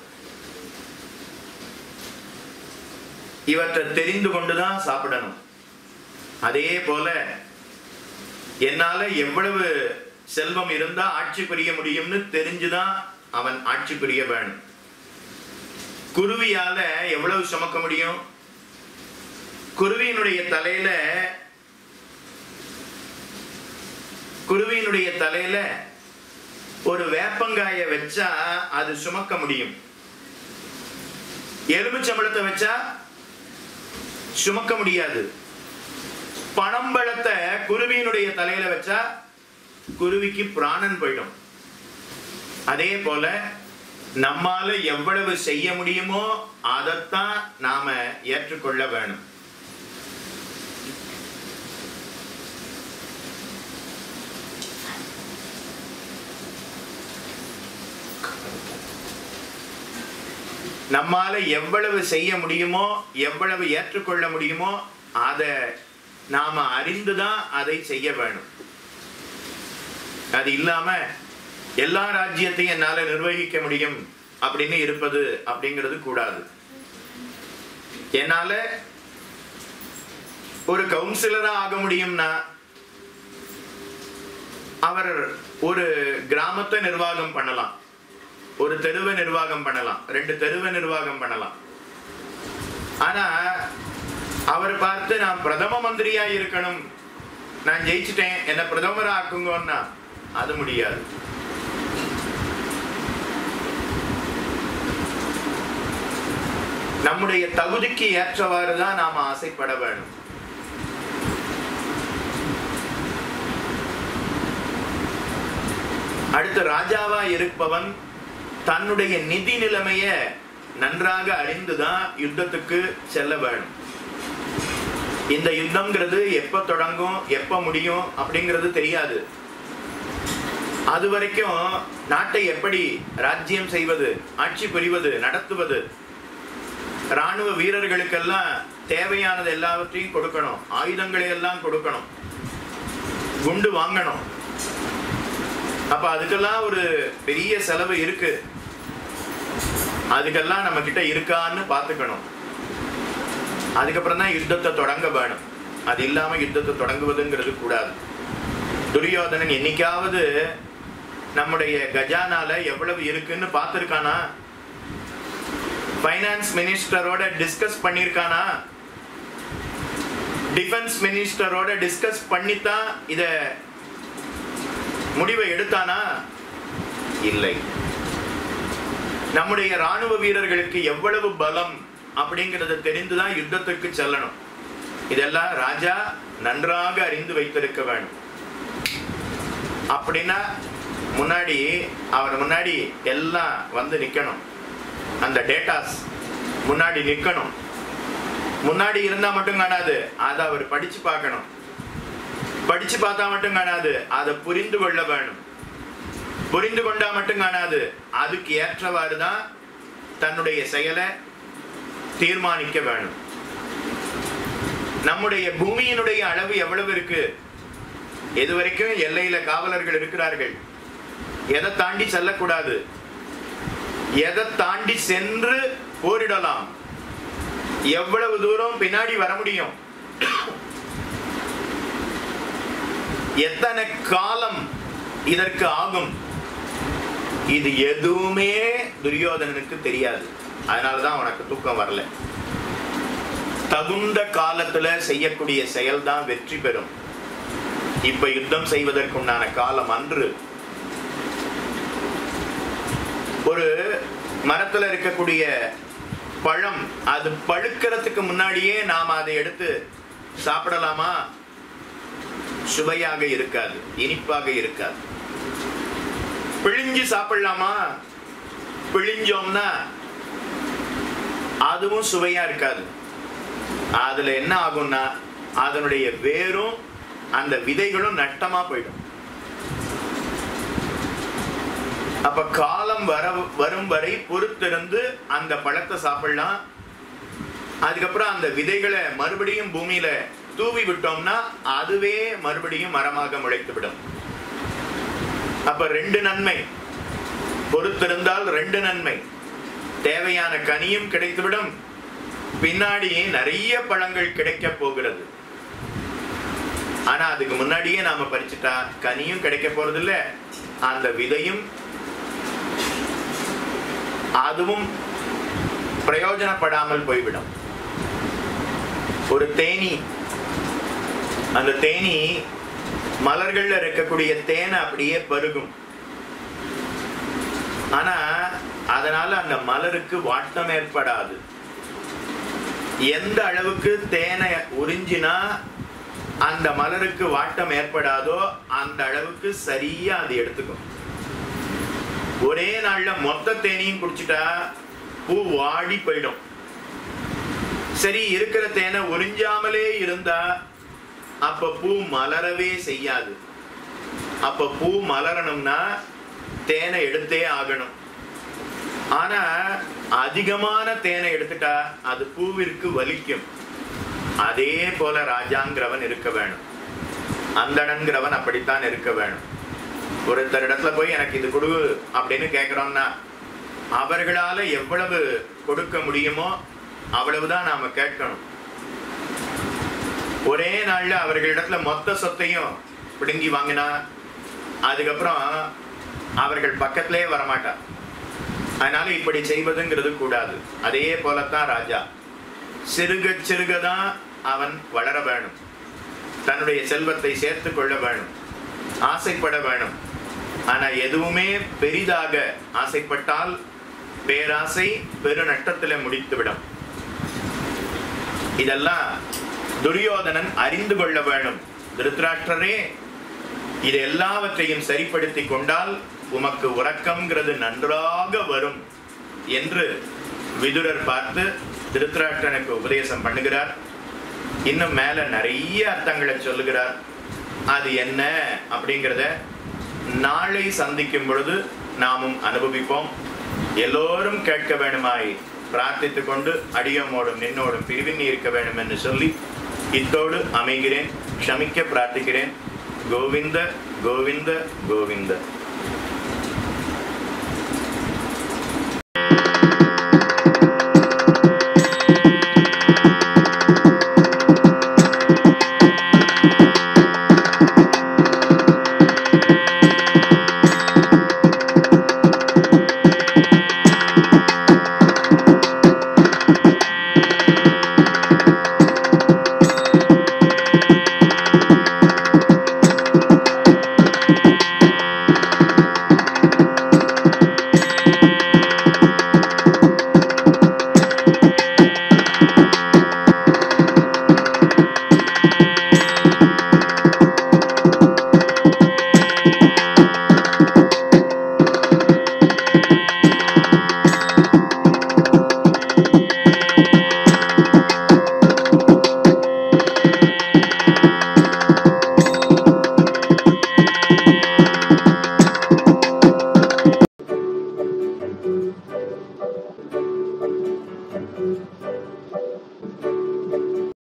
இவற்றை தெரிந்து கொண்டுதான் சாப்பிடணும் அதே போல என்னால எவ்வளவு செல்வம் இருந்தா ஆட்சி புரிய முடியும்னு தெரிஞ்சுதான் அவன் ஆட்சி புரிய வேணும் குருவியால எவ்வளவு சுமக்க முடியும் குருவியினுடைய தலையில குருவியினுடைய தலையில ஒரு வேப்பங்காய வச்சா அது சுமக்க முடியும் எலுமிச்சம்பழத்தை வச்சா சுமக்க முடியாது பணம்பழத்தை குருவியினுடைய தலையில வச்சா குருவிக்கு பிராணன் போயிடும் அதே போல நம்மால எவ்வளவு செய்ய முடியுமோ அதைத்தான் நாம ஏற்றுக்கொள்ள வேணும் நம்மால எவ்வளவு செய்ய முடியுமோ எவ்வளவு ஏற்றுக்கொள்ள முடியுமோ அதை நாம அறிந்துதான் அதை செய்ய வேணும் அது இல்லாம எல்லா ராஜ்யத்தையும் என்னால நிர்வகிக்க முடியும் அப்படின்னு இருப்பது அப்படிங்கிறது கூடாது என்னால ஒரு கவுன்சிலரா ஆக முடியும்னா அவர் ஒரு கிராமத்தை நிர்வாகம் பண்ணலாம் ஒரு தெருவை நிர்வாகம் பண்ணலாம் ரெண்டு தெருவை நிர்வாகம் பண்ணலாம் ஆனா அவர் பார்த்து நான் பிரதம மந்திரியா இருக்கணும் நான் ஜெயிச்சிட்டேன் என்ன பிரதமரா ஆக்குங்கன்னா அது முடியாது நம்முடைய தகுதிக்கு ஏற்றவாறு தான் நாம ஆசைப்பட வேணும் அடுத்து ராஜாவா இருப்பவன் தன்னுடைய நிதி நிலைமைய நன்றாக அறிந்துதான் யுத்தத்துக்கு செல்ல வேணும் இந்த யுத்தம்ங்கிறது எப்ப தொடங்கும் எப்ப முடியும் அப்படிங்கிறது தெரியாது அது வரைக்கும் நாட்டை எப்படி ராஜ்யம் செய்வது ஆட்சி புரிவது நடத்துவது ராணுவ வீரர்களுக்கெல்லாம் தேவையானது எல்லாவற்றையும் கொடுக்கணும் ஆயுதங்களை எல்லாம் கொடுக்கணும் குண்டு வாங்கணும் அப்ப அதுக்கெல்லாம் ஒரு பெரிய செலவு இருக்கு அதுக்கெல்லாம் நம்ம கிட்ட இருக்கான்னு பாத்துக்கணும் அதுக்கப்புறம் தான் யுத்தத்தை தொடங்க வேணும் அது இல்லாம யுத்தத்தை தொடங்குவதுங்கிறது கூடாது துரியோதனன் என்னைக்காவது நம்முடைய கஜானால எவ்வளவு இருக்குன்னு பார்த்திருக்கானா ஃபைனான்ஸ் மினிஸ்டரோட டிஸ்கஸ் பண்ணிருக்கானா டிஃபென்ஸ் மினிஸ்டரோட டிஸ்கஸ் பண்ணித்தான் இத முடிவை எடுத்தானா இல்லை நம்முடைய ராணுவ வீரர்களுக்கு எவ்வளவு பலம் அப்படிங்கறத தெரிந்துதான் யுத்தத்துக்கு செல்லணும் இதெல்லாம் ராஜா நன்றாக அறிந்து வைத்திருக்க வேண்டும் அப்படின்னா முன்னாடி அவர் முன்னாடி எல்லாம் வந்து நிக்கணும் அந்த டேட்டாஸ் முன்னாடி நிக்கணும் முன்னாடி இருந்தா மட்டும் காணாது அதை அவர் படிச்சு பார்க்கணும் படிச்சு பார்த்தா மட்டும் காணாது அதை புரிந்து கொள்ள வேணும் புரிந்து கொண்டா மட்டும் காணாது அதுக்கு ஏற்றவாறு தான் தன்னுடைய செயலை தீர்மானிக்க வேணும் நம்முடைய பூமியினுடைய அளவு எவ்வளவு இருக்கு எது வரைக்கும் எல்லையில காவலர்கள் இருக்கிறார்கள் எதை தாண்டி செல்லக்கூடாது எதை தாண்டி சென்று போரிடலாம் எவ்வளவு தூரம் பின்னாடி வர முடியும் எத்தனை காலம் இதற்கு ஆகும் இது எதுவுமே துரியோதனனுக்கு தெரியாது அதனாலதான் உனக்கு தூக்கம் வரல தகுந்த காலத்துல செய்யக்கூடிய செயல்தான் வெற்றி பெறும் இப்ப யுத்தம் செய்வதற்குண்டான காலம் அன்று ஒரு மரத்துல இருக்கக்கூடிய பழம் அது பழுக்கிறதுக்கு முன்னாடியே நாம் அதை எடுத்து சாப்பிடலாமா சுவையாக இருக்காது இனிப்பாக இருக்காது பிழிஞ்சு சாப்பிடலாமா பிழிஞ்சோம்னா அதுவும் சுவையா இருக்காது அதுல என்ன ஆகும்னா அதனுடைய வேரும் அந்த விதைகளும் நட்டமா போயிடும் அப்ப காலம் வர வரும் வரை பொறுத்திருந்து அந்த பழத்தை சாப்பிடலாம் அதுக்கப்புறம் அந்த விதைகளை மறுபடியும் பூமியில தூவி விட்டோம்னா அதுவே மறுபடியும் மரமாக முளைத்து விடும் அப்ப ரெண்டு நன்மை பொறுத்திருந்தால் ரெண்டு நன்மை தேவையான கனியும் கிடைத்துவிடும் பின்னாடி நிறைய பழங்கள் கிடைக்க போகிறது ஆனா அதுக்கு முன்னாடியே நாம பறிச்சுட்டா கனியும் கிடைக்க போறது இல்ல அந்த விதையும் அதுவும் பிரயோஜனப்படாமல் போய்விடும் ஒரு தேனி அந்த தேனி மலர்கள்ல இருக்கக்கூடிய தேனை அப்படியே பருகும் ஆனா அதனால அந்த மலருக்கு வாட்டம் ஏற்படாது எந்த அளவுக்கு தேனை உறிஞ்சினா அந்த மலருக்கு வாட்டம் ஏற்படாதோ அந்த அளவுக்கு சரியா அது எடுத்துக்கும் ஒரே நாள்ல மொத்த தேனையும் குடிச்சிட்டா பூ வாடி போயிடும் சரி இருக்கிற தேனை உறிஞ்சாமலே இருந்தா அப்ப பூ மலரவே செய்யாது அப்ப பூ மலரணும்னா தேனை எடுத்தே ஆகணும் ஆனா அதிகமான தேனை எடுத்துட்டா அது பூவிற்கு வலிக்கும் அதே போல ராஜாங்கிறவன் இருக்க வேணும் அந்தணன்கிறவன் அப்படித்தான் இருக்க வேணும் ஒருத்தர் இடத்துல போய் எனக்கு இது கொடு அப்படின்னு கேட்கிறோம்னா அவர்களால எவ்வளவு கொடுக்க முடியுமோ அவ்வளவுதான் நாம கேட்கணும் ஒரே நாள்ல அவர்களிடத்துல மொத்த சொத்தையும் பிடுங்கி வாங்கினா அதுக்கப்புறம் அவர்கள் பக்கத்திலே வரமாட்டா அதனால இப்படி செய்வதுங்கிறது கூடாது அதே போலத்தான் ராஜா சிறுக சிறுகதான் அவன் வளர வேணும் தன்னுடைய செல்வத்தை சேர்த்து கொள்ள வேணும் ஆசைப்பட வேணும் ஆனா எதுவுமே பெரிதாக ஆசைப்பட்டால் பேராசை பெரு நட்டத்தில முடித்துவிடும் இதெல்லாம் துரியோதனன் அறிந்து கொள்ள வேணும் திருத்தராஷ்டரே இது எல்லாவற்றையும் சரிப்படுத்தி கொண்டால் உமக்கு உறக்கம்ங்கிறது நன்றாக வரும் என்று விதுரர் பார்த்து திருத்தராஷ்டனுக்கு உபதேசம் பண்ணுகிறார் இன்னும் மேல நிறைய அர்த்தங்களை சொல்லுகிறார் அது என்ன அப்படிங்கிறத நாளை சந்திக்கும் பொழுது நாமும் அனுபவிப்போம் எல்லோரும் கேட்க வேணுமாய் பிரார்த்தித்துக் கொண்டு அடியோமோடும் நின்னோடும் பிரிவின் இருக்க வேண்டும் என்று சொல்லி இத்தோடு அமைகிறேன் க்ஷமிக்க பிரார்த்திக்கிறேன் கோவிந்த கோவிந்த கோவிந்த